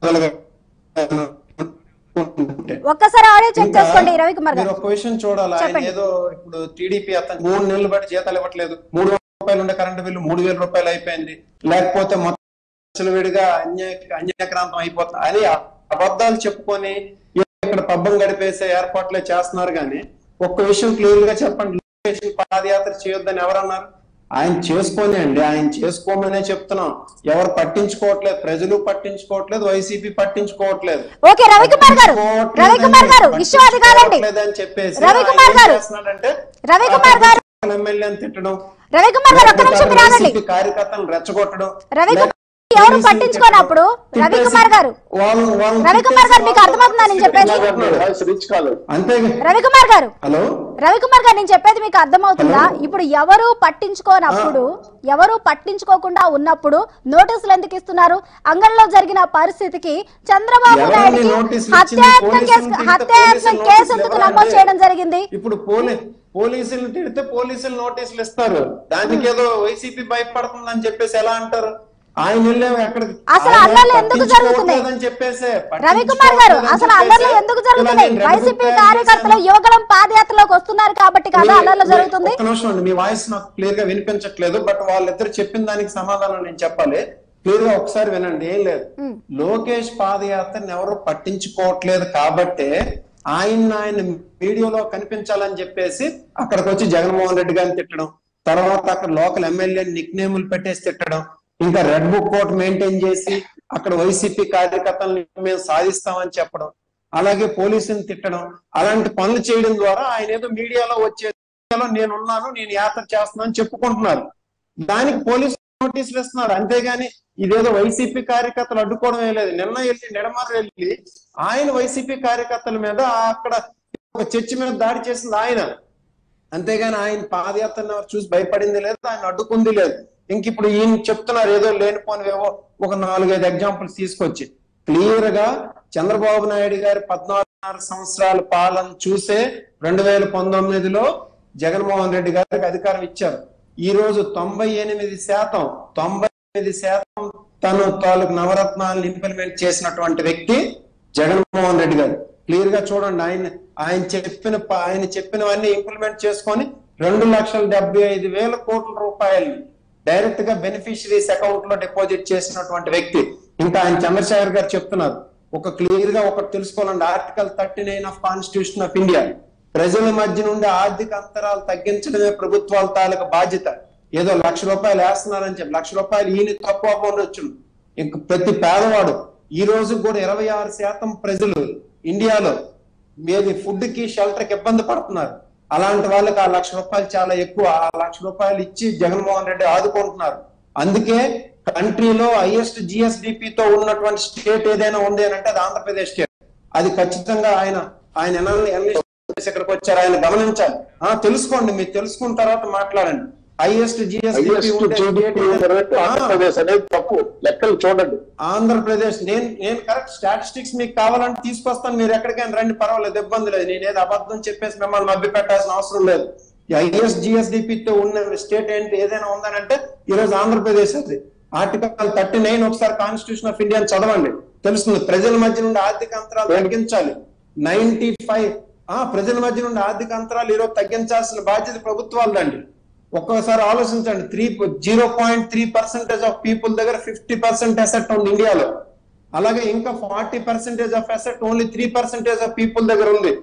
ఉంటే. ఒక్కసారి ఆడియో చెక్ ఇంకా చేసుకోండి రవికుమార్ మీరు గారు ఒక విషయం చూడాలి ఆయన చెప్పండి. ఏదో ఇప్పుడు టీడీపీ అతను మూడు నెలలు బట్టి జీతాలు ఇవ్వట్లేదు మూడు వందల రూపాయలు ఉండే కరెంటు బిల్లు మూడు వేల రూపాయలు అయిపోయింది లేకపోతే మొత్తం విడిగా అన్యాయ అన్యాక్రాంతం అయిపోతుంది అని అబద్ధాలు చెప్పుకొని ఇక్కడ పబ్బం గడిపేసే ఏర్పాట్లే చేస్తున్నారు కానీ ఒక్క విషయం క్లియర్ గా చెప్పండి లోకేష్ పాదయాత్ర చేయొద్దని ఎవరన్నారు ఆయన చేసుకొని అండి ఆయన చేసుకోమనే చెప్తున్నాం ఎవరు పట్టించుకోవట్లేదు ప్రజలు పట్టించుకోవట్లేదు వైసీపీ పట్టించుకోవట్లేదు ఓకే రవికుమార్ గారు రవికుమార్ గారు ఇష్యూ అది కాదండి అని చెప్పేసి రవికుమార్ ఆయన ఏం గారు. చేస్తున్నాడంటే రవికుమార్ గారు ఎమ్మెల్యేని తిట్టడం రవికుమార్ గారు ఒక్క నిమిషం మీరు ఆగండి వైసీపీ కార్యకర్తలను రెచ్చగొట్టడం రవికుమార్ లేకపోతే ఎవరు పోలీసుల్ని పట్టించుకోనప్పుడు తిట్టడం, రవికుమార్ గారు వాళ్ళు వాళ్ళు రవికుమార్ గారు మీకు అర్థమవుతుందా నేను చెప్పేది వాయిస్ రీచ్ కాలేదు అంతే రవికుమార్ గారు హలో రవికుమార్ గారు నేను చెప్పేది మీకు అర్థమవుతుందా ఇప్పుడు ఎవరు పట్టించుకోనప్పుడు ఎవరు పట్టించుకోకుండా ఉన్నప్పుడు నోటీసులు ఎందుకు ఇస్తున్నారు అంగంలో జరిగిన పరిస్థితికి చంద్రబాబు ఎవరిని నాయుడుకి నోటీసులు ఇచ్చింది? హత్యాయత్నం కేసు పోలీసులను తిడితే హత్యాయత్నం పోలీసులు కేసు నోటీసులు ఎందుకు ఎవరండి? నమోదు చేయడం జరిగింది ఇప్పుడు పోలీ పోలీసులు తిడితే పోలీసులు నోటీసులు ఇస్తారు దానికి ఏదో వైసీపీ భయపడుతుందని చెప్పేసి ఎలా అంటారు ఆయన వెళ్ళాము ఎక్కడికి అసలు ఆయన అల్లర్లు ఎందుకు జరుగుతున్నాయి? పట్టించుకోవట్లేదని చెప్పేసే రవికుమార్ గారు పట్టించుకోవట్లేదని అసలు అల్లర్లు చెప్పేసే ఎందుకు ఇలా జరుగుతున్నాయి నేను రెండు వైసీపీ రూపాయలు కార్యకర్తలు చేశాను. యువగలం పాదయాత్రలోకి వస్తున్నారు కాబట్టి కదా మీ- అల్లర్లు మీ- జరుగుతుంది ఒక్క నిమిషం అండి మీ వాయిస్ నాకు క్లియర్ గా వినిపించట్లేదు బట్ వాళ్ళిద్దరు చెప్పిన దానికి సమాధానం నేను చెప్పాలి క్లియర్ గా ఒకసారి వినండి ఏం లేదు ఉమ్. లోకేష్ పాదయాత్రని ఎవరు పట్టించుకోవట్లేదు కాబట్టే ఆయన ఆయన వీడియోలో కనిపించాలని చెప్పేసి అక్కడికి వచ్చి జగన్మోహన్ రెడ్డి గారిని తిట్టడం తర్వాత అక్కడ లోకల్ ఎమ్మెల్యే నిక్ నేములు పెట్టేసి తిట్టడం ఇంకా రెడ్ బుక్ కోట్ మెయింటైన్ చేసి అక్కడ వైసీపీ కార్యకర్తలను మేము సాధిస్తామని చెప్పడం అలాగే పోలీసుని తిట్టడం అలాంటి పనులు చేయడం ద్వారా ఆయన ఏదో మీడియాలో వచ్చే మీడియాలో నేనున్నాను నేను యాత్ర చేస్తున్నాను అని చెప్పుకుంటున్నారు దానికి పోలీసు నోటీసులు ఇస్తున్నారు అంతేగాని ఇదేదో వైసీపీ కార్యకర్తలు అడ్డుకోవడం లేదు నిన్న వెళ్ళి నిడమర వెళ్ళి ఆయన వైసీపీ కార్యకర్తల మీద అక్కడ ఒక చర్చి మీద దాడి చేసింది ఆయన అంతేగాని ఆయన పాదయాత్రను ఎవరు చూసి భయపడింది లేదు ఆయన అడ్డుకుంది లేదు ఇంక ఇప్పుడు ఈయన చెప్తున్నారు ఏదో లేనిపోనివేవో ఒక నాలుగైదు ఎగ్జాంపుల్స్ తీసుకొచ్చి క్లియర్ గా చంద్రబాబు నాయుడు గారి పద్నాలుగున్నర సంవత్సరాల పాలన చూసే రెండు వేల పంతొమ్మిదిలో జగన్మోహన్ రెడ్డి గారికి అధికారం ఇచ్చారు ఈ రోజు తొంభై ఎనిమిది శాతం తొంభై ఎనిమిది శాతం తను తాలూకు నవరత్నాలను ఇంప్లిమెంట్ చేసినటువంటి వ్యక్తి జగన్మోహన్ రెడ్డి గారు క్లియర్ గా చూడండి ఆయన ఆయన చెప్పిన ప- ఆయన చెప్పినవన్నీ ఇంప్లిమెంట్ చేసుకొని రెండు లక్షల డెబ్బై ఐదు వేల కోట్ల రూపాయలు డైరెక్ట్ గా బెనిఫిషరీస్ అకౌంట్ లో డిపాజిట్ చేసినటువంటి వ్యక్తి ఇంకా ఆయన చంద్రశేఖర్ గారు చెప్తున్నారు ఒక క్లియర్ గా ఒకటి తెలుసుకోవాలండి article thirty nine of constitution of India ప్రజల మధ్య నుండి ఆర్థిక అంతరాలు తగ్గించడమే ప్రభుత్వాల తాలూకు బాధ్యత ఏదో లక్ష రూపాయలు వేస్తున్నారని చెప్పి లక్ష రూపాయలు ఈయన తక్కువ పొందొచ్చు ఇంక ప్రతి పేదవాడు ఈ రోజు కూడా ఇరవై ఆరు శాతం ప్రజలు ఇండియాలో మీది ఫుడ్ కి షెల్టర్ కి ఇబ్బంది పడుతున్నారు అలాంటి వాళ్ళకి ఆ లక్ష రూపాయలు చాలా ఎక్కువ ఆ లక్ష రూపాయలు ఇచ్చి జగన్మోహన్ రెడ్డి ఆదుకుంటున్నారు అందుకే కంట్రీలో హైయెస్ట్ జిఎస్డిపి తో ఉన్నటువంటి స్టేట్ ఏదైనా ఉంది అని అంటే అది ఆంధ్రప్రదేశ్ స్టేట్ అది ఖచ్చితంగా ఆయన ఆయన ఎనల్- ఎనలిస్ట్ చేసి ఇక్కడికి వచ్చారు ఆయన గమనించాలి ఆ తెలుసుకోండి మీరు తెలుసుకున్న తర్వాత మాట్లాడండి హైయెస్ట్ జిఎస్డిపి హైయెస్ట్ ఉండే state జీడిపి ఏదైనా- ఆ, ఆంధ్రప్రదేశ్ అనేది తప్పు లెక్కలు చూడండి ఆంధ్రప్రదేశ్ నేను నేను కరెక్ట్ స్టాటిస్టిక్స్ మీకు కావాలంటే తీసుకొస్తాను మీరు ఎక్కడికైనా రండి పర్వాలేదు ఇబ్బంది లేదు నేను ఏదో అబద్ధం చెప్పేసి మిమ్మల్ని మభ్య పెట్టాల్సిన అవసరం లేదు ఐఎస్ జిఎస్డిపి తో ఉన్న స్టేట్ ఏంటి ఏదైనా ఉందనంటే ఈ రోజు ఆంధ్రప్రదేశ్ అది ఆర్టికల్ థర్టీ నైన్ ఒకసారి కాన్స్టిట్యూషన్ ఆఫ్ ఇండియా చదవండి తెలుస్తుంది ప్రజల మధ్య నుండి ఆర్థిక అంతరాలు తగ్గించాలి నైన్టీ ఫైవ్ ఆ ప్రజల మధ్య నుండి ఆర్థిక అంతరాలు ఈరోజు తగ్గించాల్సిన బాధ్యత ప్రభుత్వాలదండి ఒక్కోసారి ఆలోచించండి three zero point three percentage of people దగ్గర ఫిఫ్టీ పర్సెంట్ అసెట్ ఉంది ఇండియాలో అలాగే ఇంకా forty percentage of asset only three percentage of people దగ్గర ఉంది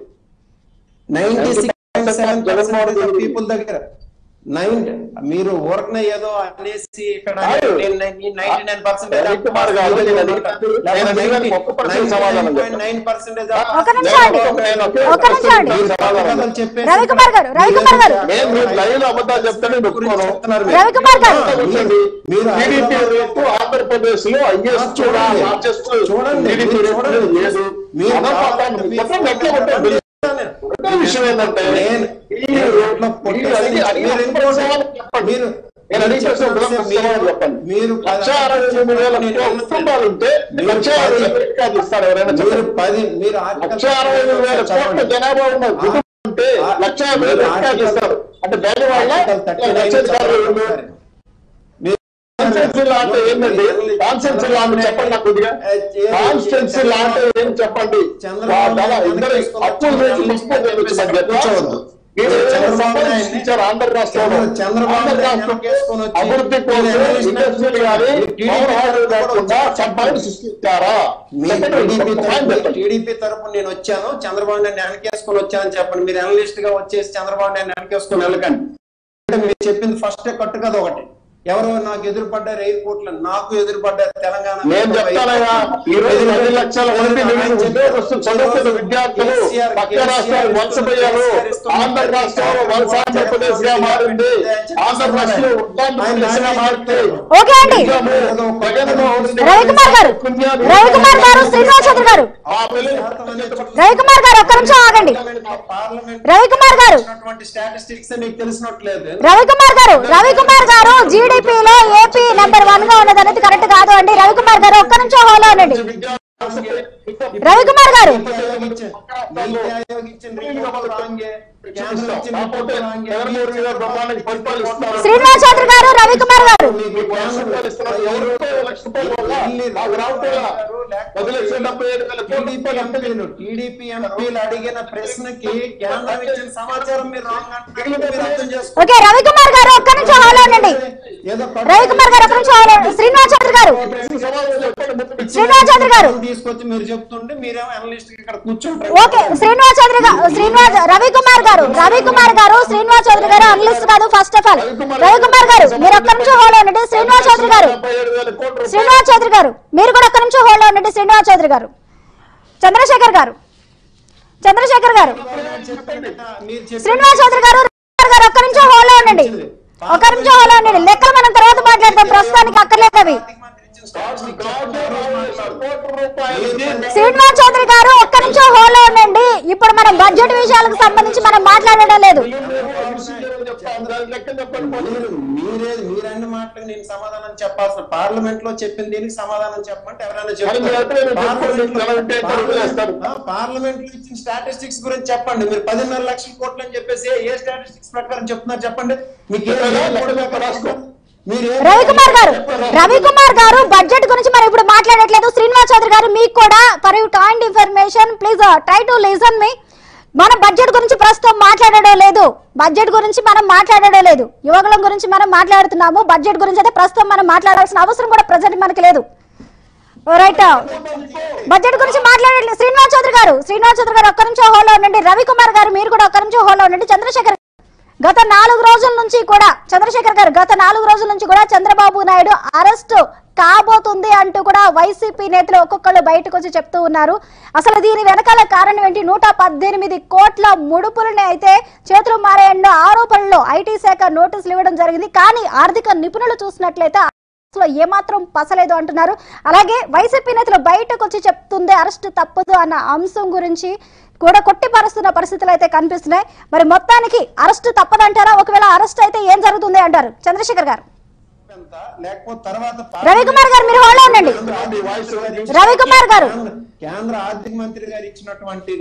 ninety six point seven percentage of people దగ్గర నైన్ మీరు ఊరకనే ఏదో అనేసి ఇక్కడ కాదు. Ninety nine percentage Ravi Kumar గారు, నేను అడిగినది- నేను అడిగినది ఒక్క percent సమాధానం చెప్పండి. నైన్ పర్సెంటేజ్ ఒక నిమిషం అండి. నేను ఒకే ఒక నిమిషం అండి. సమాధానం చెప్పేసి రవికుమార్ గారు, రవికుమార్ గారు. నేను మీరు లైవ్ లో అబద్ధాలు చెప్తానే ఒప్పుకోను. రవికుమార్ గారు. మీరు టీడీపీ రేపు ఆంధ్రప్రదేశ్ లో హైయెస్ట్ చూడండి. లార్జెస్ట్ చూడండి. టీడీపీ రేపు చూడండి. లేదు మీరు అదో చాలా పక్కన మంది మొత్తం ఎట్లా కొట్టారు? రెండో విషయం ఏంటంటే నేను- ఈ నేను రోడ్లో మీరు అడిగి- అడిగి మీరు ఒక్క సమాధానం చెప్పండి. మీరు నేను అడిగి చేసిన ఒక మీరు- సమాధానం చెప్పండి. మీరు లక్ష అరవై ఎనిమిది వేల కుటుంబాలు ఉంటే మీరు లక్ష అరవై ఎనిమిది వేల రికార్డు ఇస్తారు ఎవరైనా మీరు చెప్పండి. పది మీరు ఆర్టికల్ లక్ష అరవై ఎనిమిది వేల కోట్ల చదవండి. జనాభా ఉన్న కుటుంబం ఉంటే ఆ- లక్ష యాభై వేల రికార్డు ఇస్తారు అంటే దాని వల్ల ఆర్టికల్ 39 లక్ష చదవండి యాభై వేలు ఒకసారి. మీరు కాన్స్టెన్సీ లా అంటే ఏంటండి కాన్స్టెన్సీ లా అంటే చెప్పండి నాకు కొద్దిగా కాన్స్టెన్సీ లా అంటే ఏం చెప్పండి వాళ్ళ ఇద్దరు అప్పులు రేట్లు మర్చిపోతే మధ్య కూర్చోవద్దు మీరు ఏదైనా సంపాదించారు ఆంధ్ర రాష్ట్రంలో చంద్రబాబు ఆంధ్ర నాయుడు రాష్ట్రం వెనకేసుకొని వచ్చి అభివృద్ధి కోసం ఇండస్ట్రీలు కానీ పవర్ హార్డ్ లేకుండా చట్టాలు సృష్టించారా మీ చెప్పండి, టీడీపీ ఒక point చెప్పండి. టీడీపీ తరపున నేను వచ్చాను చంద్రబాబు నాయుడు వెనకేసుకొని వచ్చానని చెప్పండి మీరు అనలిస్ట్ గా వచ్చేసి చంద్రబాబు నాయుడు వెనకేసుకొని వెళ్ళకండి అంటే మీరు చెప్పింది ఫస్ట్ కట్టు కదా ఒకటి ఎవరో నాకు ఎదురుపడ్డారు ఎయిర్పోర్ట్ లో నాకు ఎదురుపడ్డారు తెలంగాణ నేను చెప్తానయ్యా ఈ రోజు పది లక్షల మంది నిరుద్యోగ ఉద్యోగస్తులు చదువుతున్న విద్యార్థులు పక్క రాష్ట్రాలు వలసపోయారు ఆంధ్ర రాష్ట్రంలో వలస ఆంధ్రప్రదేశ్ గా మారింది ఆంధ్ర రాష్ట్రం ఉత్తాంధ్రప్రదేశ్ గా మారింది ఓకే అండి జగన్మోహన్ రెడ్డి రవికుమార్ గారు రవికుమార్ గారు శ్రీనివాస్ చౌదరి గారు ఆ పిల్లలు రవికుమార్ గారు ఒక్క నిమిషం ఆగండి రవికుమార్ గారు. స్టాటిస్టిక్స్ మీకు తెలిసినట్లేదు రవికుమార్ గారు రవికుమార్ గారు జీడిపిలో ఏపీ నెంబర్ వన్ గా ఉన్నది అనేది కరెక్ట్ కాదు అండి రవికుమార్ గారు ఒక్క నిమిషం హోలో ఉండండి రవికుమార్ గారు శ్రీనివాస్ చౌదరి గారు రవికుమార్ గారు టీడీపీ ఎంపీలు అడిగిన ప్రశ్నకి కేంద్రం ఇచ్చిన సమాచారం మీరు రాంగ్ అంటున్నారు మీరు అర్థం చేసుకోండి. ఓకే రవికుమార్ గారు ఒక్క నిమిషం హోలో ఉండండి ఏదో రవికుమార్ గారు ఒక్క నిమిషం హోలో ఉండండి. శ్రీనివాస్ చౌదరి గారు శ్రీనివాస్ చౌదరి గారు తీసుకొచ్చి మీరు చెప్తుంటే మీరేమో అనలిస్ట్ ఇక్కడ కూర్చుంటారు ఓకే శ్రీనివాస్ చౌదరి గారు శ్రీనివాస్ రవికుమార్ గారు రవికుమార్ గారు శ్రీనివాస్ చౌదరి గారు అనలిస్ట్ కాదు ఫస్ట్ ఆఫ్ ఆల్ రవికుమార్ గారు మీరు ఒక్క నిమిషం హోల్డ్ ఉండండి శ్రీనివాస్ చౌదరి గారు శ్రీనివాస్ చౌదరి గారు మీరు కూడా ఒక్క నిమిషం హోల్డ్ ఉండండి శ్రీనివాస్ చౌదరి గారు చంద్రశేఖర్ గారు చంద్రశేఖర్ గారు మీరు చెప్పిన శ్రీనివాస్ చౌదరి గారు రవికుమార్ గారు ఒక్క నిమిషం హోల్డ్ ఉండండి ఒక్క నిమిషం హోల్డ్ ఉండండి లెక్కలు మనం తర్వాత మాట్లాడతాం ప్రస్తుతానికి అక్కర్లేదు అవి శ్రీనివాస్ చౌదరి గారు ఒక్క నిమిషం హోల్డ్ ఉండండి ఇప్పుడు మనం బడ్జెట్ విషయాలకు సంబంధించి మనం మాట్లాడడం లేదు మీరు మీరే మీరన్న మాటలకు నేను సమాధానం చెప్పాల్సిన పార్లమెంట్ లో చెప్పిన దీనికి సమాధానం చెప్పమంటే ఎవరైనా మరి మీరు ఎప్పుడైనా చెప్పండి, ఎలా ఉంటే ఎక్కడ వదిలేస్తారు? పార్లమెంట్ లో ఇచ్చిన స్టాటిస్టిక్స్ గురించి చెప్పండి మీరు పదిన్నర లక్షల కోట్లు అని చెప్పేసి ఏ- ఏ స్టాటిస్టిక్స్ ప్రకారం చెప్తున్నారు చెప్పండి మీకు ఏ- ఏ కోటి ప్రకారం రాసుకో. మీరు ఏ- రవికుమార్ గారు రవికుమార్ గారు బడ్జెట్ గురించి మనం ఇప్పుడు మాట్లాడట్లేదు శ్రీనివాస్ చౌదరి గారు మీకు కూడా for you kind information please try to listen మీ మనం బడ్జెట్ గురించి ప్రస్తుతం మాట్లాడడం లేదు బడ్జెట్ గురించి మనం మాట్లాడడం లేదు యువకుల గురించి మనం మాట్లాడుతున్నాము బడ్జెట్ గురించి అయితే ప్రస్తుతం మనం మాట్లాడాల్సిన అవసరం కూడా ప్రజెంట్ మనకి లేదు రైట్ బడ్జెట్ గురించి మాట్లాడండి శ్రీనివాస్ చౌదరి గారు శ్రీనివాస్ చౌదరి గారు ఒక్క నిమిషం హోల్లో ఉండండి రవికుమార్ గారు మీరు కూడా ఒక్క నిమిషం హోల్లో ఉండండి చంద్రశేఖర్ గత నాలుగు రోజుల నుంచి కూడా చంద్రశేఖర్ గారు గత నాలుగు రోజుల నుంచి కూడా చంద్రబాబు నాయుడు అరెస్ట్ కాబోతుంది అంటూ కూడా వైసీపీ నేతలు ఒక్కొక్కళ్ళు బయటకు వచ్చి చెప్తూ ఉన్నారు అసలు దీని వెనకాల కారణం ఏంటి నూట పద్దెనిమిది కోట్ల ముడుపులని అయితే చేతులు మారేయన్న ఆరోపణల్లో ఐటీ శాఖ నోటీసులు ఇవ్వడం జరిగింది కానీ ఆర్థిక నిపుణులు చూసినట్లయితే అసలు ఏమాత్రం పసలేదు అంటున్నారు అలాగే వైసీపీ నేతలు బయటకు వచ్చి చెప్తుంది అరెస్ట్ తప్పదు అన్న అంశం గురించి కూడా కొట్టిపరుస్తున్న పరిస్థితులు అయితే కనిపిస్తున్నాయి మరి మొత్తానికి అరెస్ట్ తప్పదంటారా ఒకవేళ అరెస్ట్ అయితే ఏం జరుగుతుంది అంటారు చంద్రశేఖర్ గారు ఎంత? లేకపోతే తర్వాత రవికుమార్ గారు మీరు హోల్డ్ ఉండండి రవికుమార్ గారు. కేంద్ర ఆర్థిక మంత్రి గారు ఇచ్చినటువంటి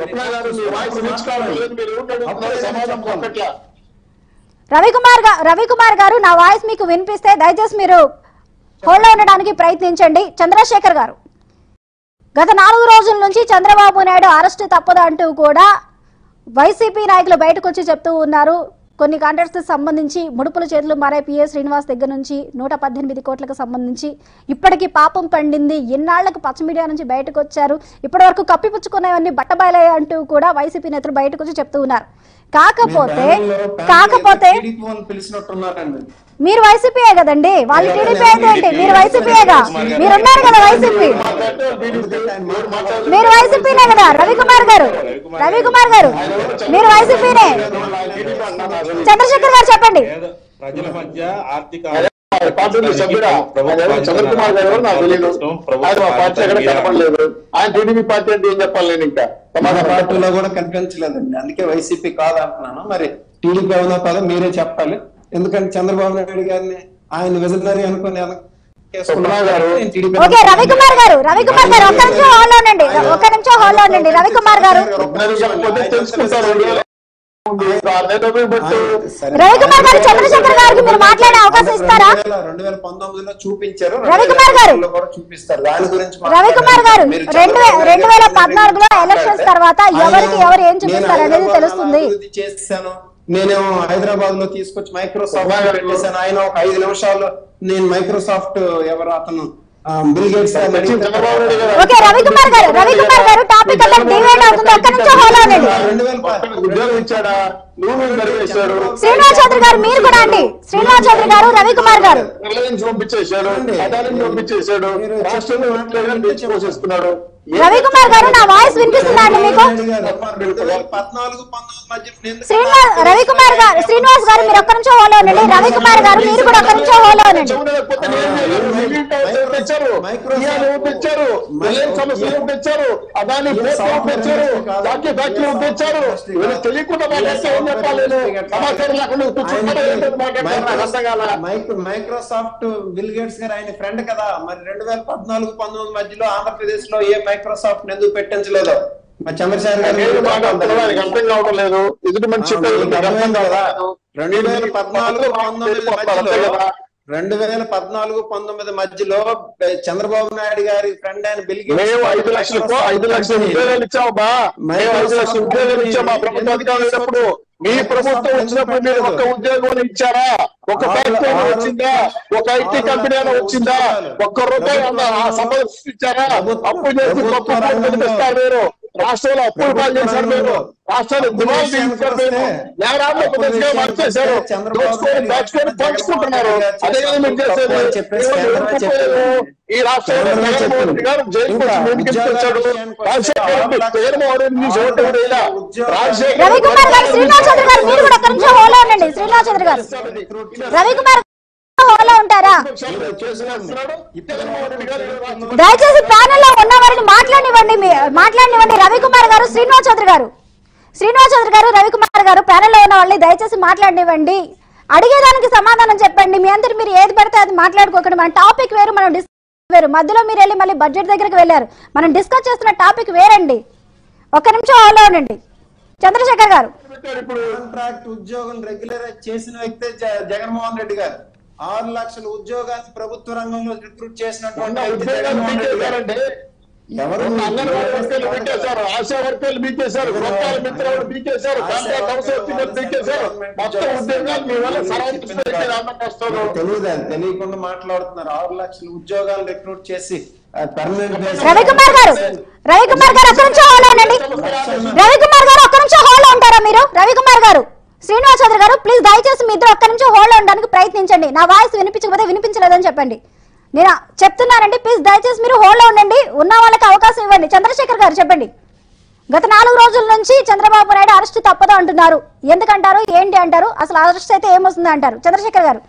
రవికుమార్ గా రవికుమార్ గారు నా వాయిస్ మీకు వినిపిస్తే దయచేసి మీరు హోల్డ్ ఉండడానికి ప్రయత్నించండి చంద్రశేఖర్ గారు గత నాలుగు రోజుల నుంచి చంద్రబాబు నాయుడు అరెస్ట్ తప్పదు అంటూ కూడా వైసీపీ నాయకులు బయటకు వచ్చి చెప్తూ ఉన్నారు కొన్ని కాంట్రాక్ట్స్ సంబంధించి ముడుపుల చేతులు మారే పిఏ శ్రీనివాస్ దగ్గర నుంచి నూట పద్దెనిమిది కోట్లకు సంబంధించి ఇప్పటికీ పాపం పండింది ఎన్నాళ్లకు పచ్చ మీడియా నుంచి బయటకు వచ్చారు ఇప్పటి వరకు కప్పిపుచ్చుకునేవన్నీ బట్టబయలయ్యాయి అంటూ కూడా వైసీపీ నేతలు బయటకు వచ్చి చెప్తూ ఉన్నారు కాకపోతే కాకపోతే పిలిచినట్టున్నారండి మీరు వైసీపీయే కదండి వాళ్ళు టీడీపీ అయితే ఏంటి మీరు వైసీపీయేగా మీరు ఉన్నారు కదా వైసీపీ మీరు వైసీపీనే కదా రవికుమార్ గారు రవికుమార్ గారు మీరు వైసీపీనే చంద్రశేఖర్ గారు చెప్పండి పేద ప్రజల మధ్య ఆర్థిక పార్టీ సభ్యుడా ఆయన చంద్రకుమార్ గారు నాకు తెలియదు ఆయన మా పార్టీ ఎక్కడ కనపడలేదు ఆయన టీడీపీ పార్టీ అంటే ఏం చెప్పాలి నేను ఇంకా మన సమాధానం పార్టీలో కూడా కనిపించలేదండి అందుకే వైసీపీ కాదంటున్నాను మరి టీడీపీ అవునా కాదో మీరే చెప్పాలి ఎందుకంటే చంద్రబాబు నాయుడు గారిని ఆయన విజనరీ అనుకుని సుబ్రహ్మణ్య గారు. ఓకే రవికుమార్ గారు రవికుమార్ గారు ఒక్క నిమిషం హాల్లో ఉండండి ఒక్క నిమిషం హాల్లో ఉండండి రవికుమార్ గారు చెప్పకపోతే తెలుసుకుంటారు ఉంది. దాన్ని ఎందుకు పెట్టు? సరే. రవికుమార్ గారు, చంద్రశేఖర్ గారికి మీరు మాట్లాడే అవకాశం ఇస్తారా? రెండు వేల- రెండు వేల పంతొమ్మిదిలో చూపించారు రవికుమార్ గారు. 2020 కూడా చూపిస్తారు దాని గురించి రవికుమార్ గారు మీరు రెండు వే- చంద్రబాబు రెండు వేల నాయుడు గారి పద్నాలుగులో గురించి ఎలక్షన్స్ మాట్లాడితే తర్వాత ఆయన ఎవరికి ఎవరు ఏం నేను చూపిస్తారు అనేది హైదరాబాద్ తెలుస్తుంది అభివృద్ధి చేశాను నేనేమో హైదరాబాద్ లో తీసుకొచ్చి మైక్రోసాఫ్ట్ పెట్టేశాను ఆయన ఒక ఐదు నిమిషాల్లో నేను మైక్రోసాఫ్ట్ ఎవరు అతను ఆ, బిల్ గేట్స్ గారిని తెచ్చి అడిగితే చంద్రబాబు నాయుడు గారు ఓకే రవికుమార్ గారు రవికుమార్ గారు టాపిక్ అంతా డివైడ్ అవుతుంది ఒక్క నిమిషం హోల్ అనండి రెండు వేల ప- ఒక్కడికి ఉద్యోగం ఇచ్చాడా నువ్వు జరిగేశాడు శ్రీనివాస్ చౌదరి గారు మీరు కూడా అండి శ్రీనివాస్ చౌదరి గారు రవికుమార్ గారు రిలయన్స్ పంపించేశాడు అదాని పంపించేశాడు రాష్ట్రంలో ఉద్యోగాలు తెచ్చి పోషిస్తున్నాడు రవికుమార్ గారు నా వాయిస్ వినిపిస్తుందా అండి మీకు రెండు వేల పద్నాలుగు పంతొమ్మిది మధ్య నేను శ్రీనివాస్ రవికుమార్ గారు శ్రీనివాస్ గారు మీరు ఒక్క నిమిషం హోల్ అనండి రవికుమార్ గారు మీరు కూడా ఒక్క నిమిషం హోల్ అనండి చెవుడు లేకపోతే నేను చేయలేను. మిగిలిన టైం ఎవరు తెచ్చారు ఇయాలు ఎవరు తెచ్చారు రిలయన్స్ సమస్యలు ఎవరు తెచ్చారు అదాని పోర్ట్ ఎవరు తెచ్చారు జాకీ ఫ్యాక్టరీ ఎవరు తెచ్చారు వీళ్ళు తెలియకుండా మాట్లాడితే ఏం చెప్పాలి నేను? సమాచారం లేకుండా కూర్చుంటారా ఏంటో మాట్లాడతారు నాకు అర్థం కాల. మైక్రో మైక్రోసాఫ్ట్ బిల్ గేట్స్ గారు ఆయన ఫ్రెండ్ కదా మరి రెండు వేల పద్నాలుగు పంతొమ్మిది మధ్యలో ఆంధ్రప్రదేశ్ లో ఏ మైక్రోసాఫ్ట్ ఎందుకు పెట్టించలేదు మరి చంద్రశేఖర్ గారు నేను మాట్లాడుతున్నా ఆయనకి అర్థం కావడం లేదు ఎదుటి మనిషి చెప్పేది మీకు మీకు అర్థం అర్థమైంది కాదా కదా రెండు వేల పద్నాలుగు పంతొమ్మిది అంతే మధ్యలో కదా రెండు వేల పద్నాలుగు పంతొమ్మిది మధ్యలో ఏ, చంద్రబాబు నాయుడు గారి ఫ్రెండ్ అయిన బిల్ గేట్స్ మేము ఐదు లక్షలకు ఐదు లక్షల ఉద్యోగాలు ఇచ్చామా మేము ఐదు లక్షల ఉద్యోగాలు ఇచ్చామా ప్రభుత్వ అధికారులు లేనప్పుడు మీ ప్రభుత్వం వచ్చినప్పుడు మీరు ఒక్క ఉద్యోగం ఇచ్చారా ఒక ఫ్యాక్టరీ వచ్చిందా ఒక ఐటీ కంపెనీ అయినా వచ్చిందా ఒక్క రూపాయి అన్న ఆ సంపద సృష్టించారా అప్పు చేసి గొప్ప కనిపిస్తారు మీరు రాష్ట్రంలో అప్పులు పాలు చేశారు మీరు రాష్ట్రాన్ని దివాళీ తీయించారు మీరు నేరాల్లో ప్రదేశంగా మార్చేశారు దోచుకొని దాచుకొని పంచుకుంటున్నారు అదే మీరు చేసేది మీరు ఎదుర్కోలేదు. ఈ రాష్ట్రంలో జగన్మోహన్ రెడ్డి గారు జైలుకు వచ్చి ముందుకు వచ్చాడు రాజశేఖర రెడ్డి జగన్మోహన్ రెడ్డి నుంచి ఓటు వేయలా రాజశేఖర రవికుమార్ గారు శ్రీనివాస్ చౌదరి గారు మీరు కూడా ఒక్క నిమిషం హోల్ అనండి శ్రీనివాస్ చౌదరి గారు రవికుమార్ హోల్ ఉంటారా కేసులు వేస్తున్నాడు. జగన్మోహన్ రెడ్డి గారు రాష్ట్రంలో దయచేసి ప్యానెల్ లో ఉన్న వారిని మాట్లాడివ్వండి మీ- మాట్లాడివ్వండి రవికుమార్ గారు శ్రీనివాస్ చౌదరి గారు శ్రీనివాస్ చౌదరి గారు రవికుమార్ గారు ప్యానెల్ లో ఉన్న వాళ్ళని దయచేసి మాట్లాడివ్వండి అడిగేదానికి సమాధానం చెప్పండి మీ అందరు మీరు ఏది పడితే అది మాట్లాడుకోకండి మన టాపిక్ వేరు మనం డిస్కస్ వేరు మధ్యలో మీరు వెళ్ళి మళ్ళీ బడ్జెట్ దగ్గరికి వెళ్ళారు మనం డిస్కస్ చేస్తున్న టాపిక్ వేరండి ఒక్క నిమిషం హాల్లో ఉండండి చంద్రశేఖర్ గారు పెట్టాడు ఇప్పుడు కాంట్రాక్ట్ ఉద్యోగం రెగ్యులరైజ్ చేసిన వ్యక్తే జ- జగన్మోహన్ రెడ్డి గారు ఆరు లక్షల ఉద్యోగాన్ని ప్రభుత్వ రంగంలో రిక్రూట్ చేసినటువంటి ఉన్న వ్యక్తి ఉద్యోగాలు జగన్మోహన్ రెడ్డి గారు. బీకేశారండి ఎవరు రెండు అంగన్వాడీ వర్కర్లు బీకేశారు ఆశా వర్కర్లు బీకేశారు గొప్పల మిత్రులు బీకేశారు కాంట్రాక్ట్ హౌస్ వచ్చిందని బీకేశారు మొత్తం ఉద్యోగాలు మీ వల్ల సరౌండింగ్ అన్నం వస్తారు తెలియదు అది తెలియకుండా మాట్లాడుతున్నారు ఆరు లక్షల ఉద్యోగాలు రిక్రూట్ చేసి పర్మనెంట్ రవికుమార్ గారు రవికుమార్ గారు ఒక్క నిమిషం హాల్లో ఉండండి రవికుమార్ గారు ఒక్క నిమిషం హోల్డ్ ఉంటారా మీరు రవికుమార్ గారు శ్రీనివాస్ చౌదరి గారు ప్లీజ్ దయచేసి మీ ఇద్దరు ఒక్క నిమిషం హోల్డ్ ఉండడానికి ప్రయత్నించండి నా వాయిస్ వినిపించకపోతే వినిపించలేదని చెప్పండి నేను చెప్తున్నానండి ప్లీజ్ దయచేసి మీరు హోల్డ్ ఉండండి ఉన్న వాళ్ళకి అవకాశం ఇవ్వండి చంద్రశేఖర్ గారు చెప్పండి గత నాలుగు రోజుల నుంచి చంద్రబాబు నాయుడు అరెస్ట్ తప్పదు అంటున్నారు ఎందుకంటారు ఏంటి అంటారు అసలు అరెస్ట్ అయితే ఏమొస్తుంది అంటారు చంద్రశేఖర్ గారు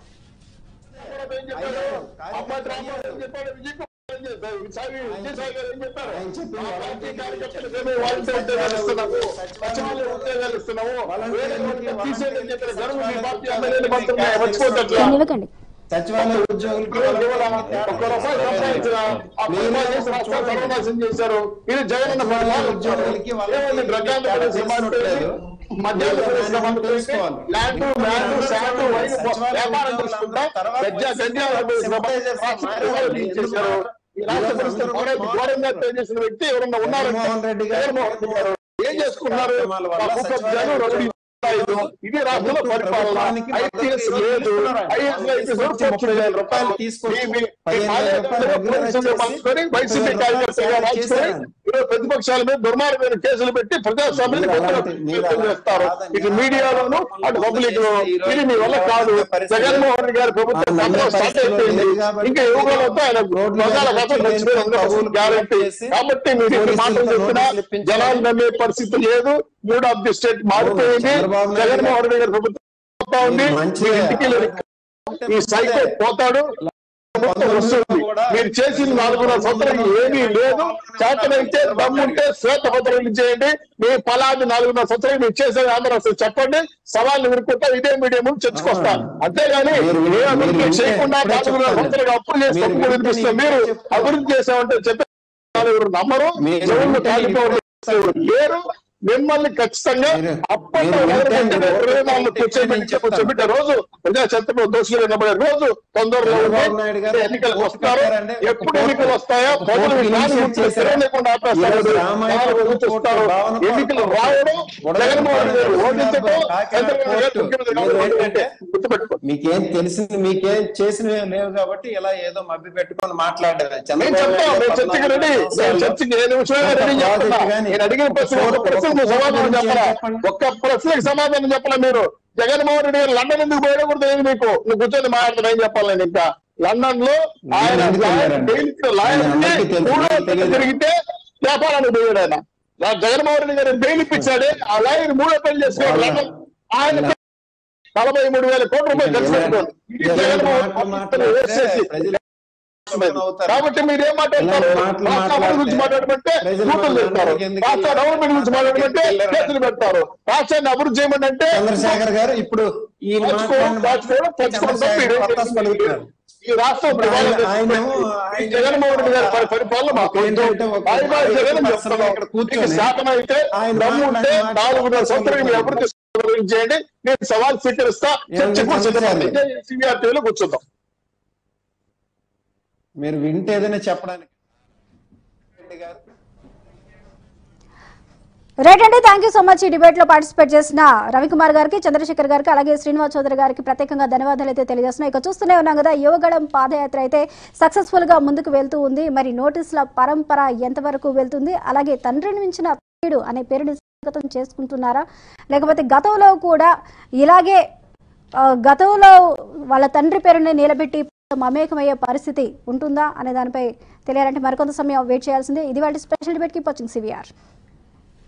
అమ్మాయి రామారావు ఏం చెప్పాడు? విజయ్ కుమార్ ఏం చెప్పాడు? విజయసాయి విజయసాయి గారు ఏం చెప్పారు? మా పార్టీ కార్యకర్తలకు ఏమో వాళ్ళతో ఉద్యోగాలు ఇస్తున్నాము. సచివాలయ ఉద్యోగాలు ఇస్తున్నాము. వేరే వాళ్ళకి తీసేయని చెప్పిన జనం మీ పార్టీ ఎమ్మెల్యేలు మాత్రమే మర్చిపోతే ఎట్లా? దాన్ని ఇవ్వకండి సచివాలయ ఉద్యోగులకి ఇవాళ ఇవాళ ఒక్క రూపాయి సంపాదించిన ఆ రూపాయి చేసి రాష్ట్రాన్ని సర్వనాశనం చేశారు ఇది జగన్ అన్న పరిపాలన ఉద్యోగులకి వాళ్ళకి ఏమైంది డ్రగ్గాలు తేడా పడేసి తెలియట్లేదు. మద్యాలు పడేసి మనం తెలుసుకోవాలి. ల్యాండ్ ల్యాండ్ శాండ్ వైన్ వ్యాపారం చేసుకుంటా పెద్ద గంజాలు చేశారు ఈ రాష్ట్ర పరిస్థితి ఘోర- ఘోరంగా చేసిన వ్యక్తి ఎవరన్నా ఉన్నారు జగన్మోహన్ రెడ్డి గారు జగన్మోహన్ రెడ్డి గారు ఏం చేసుకున్నారు కార్యక్రమాల వల్ల ఒక్కొక్క సచివాలయ జనం రౌడీ ఐదు. ఇది రాష్ట్రంలో పరిపాలన ప్రభుత్వానికి ఐపీఎస్ లేదు ఐఎస్ అయితే ముప్పై వేల రూపాయలు తీసుకొచ్చి పదిహేను వేల రూపాయలు రెగ్యులరైజ్ చేసి మార్చుకొని వైసీపీ ముప్పై వేల కార్యకర్తగా రూపాయలు మార్చుకొని చేశారు. ఈరోజు ప్రతిపక్షాల మీద దుర్మార్గమైన కేసులు పెట్టి ప్రజాస్వామ్యాన్ని మీరు అలాంటి- పెద్దలు మీరు అలాంటి చేస్తారు కాదండి. ఇటు మీడియాలోను అటు పబ్లిక్ లో ఇది మీ వల్ల కాదు జగన్మోహన్ రెడ్డి గారి ప్రభుత్వం ఆ నమ్మే స్టార్ట్ పరిస్థితులు అయిపోయింది లేదు కాబట్టి ఇంకా యువకులతో ఆయన రోడ్ల మీద మొదల కథ కూర్చొని నచ్చిపోయింది గ్యారంటీ చేసి కాబట్టి మీరు ఇన్ని పోలీసులతో మాటలు చెప్పినా నోటీసులు ఇప్పించాలి. జనాలు నమ్మే పరిస్థితి లేదు మూడ్ ఆఫ్ ది స్టేట్ మారిపోయింది చంద్రబాబు నాయుడు జగన్మోహన్ రెడ్డి గారి ప్రభుత్వం పోతా ఉంది మంచిదే. మీ ఇంటికి వెళ్ళి ఈ సైకో పోతాడు ప్రభుత్వం వస్తుంది మీరు చేసిన నాలుగున్నర సంవత్సరాలు ఏమీ లేదు చేతనైతే దమ్ముంటే శ్వేతపత్రం చేయండి మీ ఫలాన్ని నాలుగున్నర సంవత్సరాలు మీరు చేసేది ఆంధ్ర వస్తుంది చెప్పండి సవాళ్ళు వినుకుంటా ఇదే మీడియం ముందు చర్చకొస్తా అంతేగాని మీరు- ఏ అభివృద్ధి మీరు చేయకుండా ఇప్పుడే నాలుగున్నర చెప్తాను. సంవత్సరాలు అప్పులు చేసి మీరు తప్పు కనిపిస్తే మీరు చెప్తాను. అభివృద్ధి చేసామంటే చెప్పే వాళ్ళు ఎవరు నమ్మరు మీరు చెవులు వింటే కాలిపోవడం ఎవరు లేరు మిమ్మల్ని ఖచ్చితంగా మీరు- అప్పట్లో మీరు ఎవరు ఉంటే పెట్టిన మీరు ఇరవై నాలుగు ఉంటే కూర్చోబెట్టి నేను చెప్తాను. కూర్చోబెట్టే రోజు ప్రజా చట్టంలో దోషులు వినబడే రోజు తొందరలో ఉంది. చంద్రబాబు నాయుడు గారు ఎన్నికలు కోర్టు వస్తారు పెట్టారంటే ఒక ఎప్పుడు కోర్టు- ఎన్నికలు వస్తాయో ఒక ప్రజలు కోర్టు నాలుగు ఇనిషియేట్ గుంటలు చేశారు. తిరగలేకుండా ఆపేస్తారు ఈరోజు రామాయణ నాలుగు కోర్టు గుంటలు వస్తారు. భావన ఎన్నికలు కోర్టు రావడం బుడగ జగన్మోహన్ రెడ్డి గారు కోర్టు ఓడించడం కాకినాడ చంద్రబాబు గారు కోర్టు ముఖ్యమంత్రి మీరు కావడం ఏంటంటే గుర్తుపెట్టుకో మీకేం తెలిసింది మీకేం చేసినవి లేవు కాబట్టి ఇలా ఏదో మభ్య పెట్టుకొని మాట్లాడారు నేను చెప్తాను నేను చర్చకి రెడీ నేను చర్చకి ఏ నిమిషమైనా రెడీ చెప్తున్నా నేను అడిగిన ప్రశ్న ఒక ప్రశ్నకు సమాధానం చెప్పాలా ఒక్క ప్రశ్నకి సమాధానం చెప్పాలా మీరు జగన్మోహన్ రెడ్డి గారు లండన్ ఎందుకు పోయకూడదు ఏది మీకు నువ్వు కూర్చొని మాట్లాడుతున్నా ఏం చెప్పాలి నేను ఇంకా లండన్ లో ఆయన ఎందుకు వెళ్ళారండి? లాయర్ ఆయన అందరికీ తెలుసు, మూడో నాకు తెలియదు. తిరిగితే వ్యాపారానికి పోయాడు ఆయన నా జగన్మోహన్ రెడ్డి గారు బెయిల్ ఇప్పించాడే ఆ లాయర్ మూడో పెళ్లి చేసుకున్నాడు లండన్ ఆయన నలభై మూడు వేల కోట్ల రూపాయలు ఖర్చు పెట్టుకోండి ఇది జగన్మోహన్ రెడ్డి గారు వేసేసి కాబట్టి మీరు ఏం మాట్లాడతారు ఇలాంటి మాటలు రాష్ట్ర అభివృద్ధి గురించి మాట్లాడమంటే ప్రజలు కూతురు చెప్తారు అందరికీ ఎందుకు రాష్ట్ర డెవలప్మెంట్ గురించి మాట్లాడమంటే చేతులు పెడతారు రాష్ట్రాన్ని అభివృద్ధి చేయమని అంటే చంద్రశేఖర్ గారు ఇప్పుడు ఈ దాచుకోవడం, దాచుకోవడం, పంచుకోవడం మీరు ఏం చేస్తున్నారు? ఈ రాష్ట్రం ఇప్పుడు ఆయన- ప్రజలు ఆయనేమో ఈ జగన్మోహన్ రెడ్డి గారి పరి- పరిపాలన మాకు వద్దు. ఏంటంటే ఒక బాయ్ బాయ్ జగన్ అని పర్సన్ చెప్తున్నాం. ఇక్కడ కూర్చొని మీకు శాతం అయితే ఆయన దమ్ము ఉంటే మాట్లాడిన మాట నాలుగున్నర సంవత్సరాలు మీ అభివృద్ధి చేయండి నేను సవాల్ స్వీకరిస్తా చర్చ కూడా సిద్ధపడండి సిబిఆర్టీలో కూర్చుందాం మీరు వింటే ఏదైనా చెప్పడానికి రెడ్డి గారు రైట్ అండి థ్యాంక్ యూ సో మచ్ ఈ డిబేట్ లో పార్టిసిపేట్ చేసిన రవికుమార్ గారికి చంద్రశేఖర్ గారికి అలాగే శ్రీనివాస్ చౌదరి గారికి ప్రత్యేకంగా ధన్యవాదాలు అయితే తెలియజేస్తున్నాయి ఇక చూస్తూనే ఉన్నాం కదా యువగడం పాదయాత్ర అయితే సక్సెస్ఫుల్ గా ముందుకు వెళ్తూ ఉంది మరి నోటీసుల పరంపర ఎంతవరకు వెళ్తుంది అలాగే తండ్రిని మించిన తనయుడు అనే పేరుని స్వాగతం చేసుకుంటున్నారా లేకపోతే గతంలో కూడా ఇలాగే ఆ, గతంలో వాళ్ళ తండ్రి పేరుని నిలబెట్టి మమేకమయ్యే పరిస్థితి ఉంటుందా అనే దానిపై తెలియాలంటే మరికొంత సమయం వెయిట్ చేయాల్సిందే ఇది వాళ్ళ special debate keep watching CVR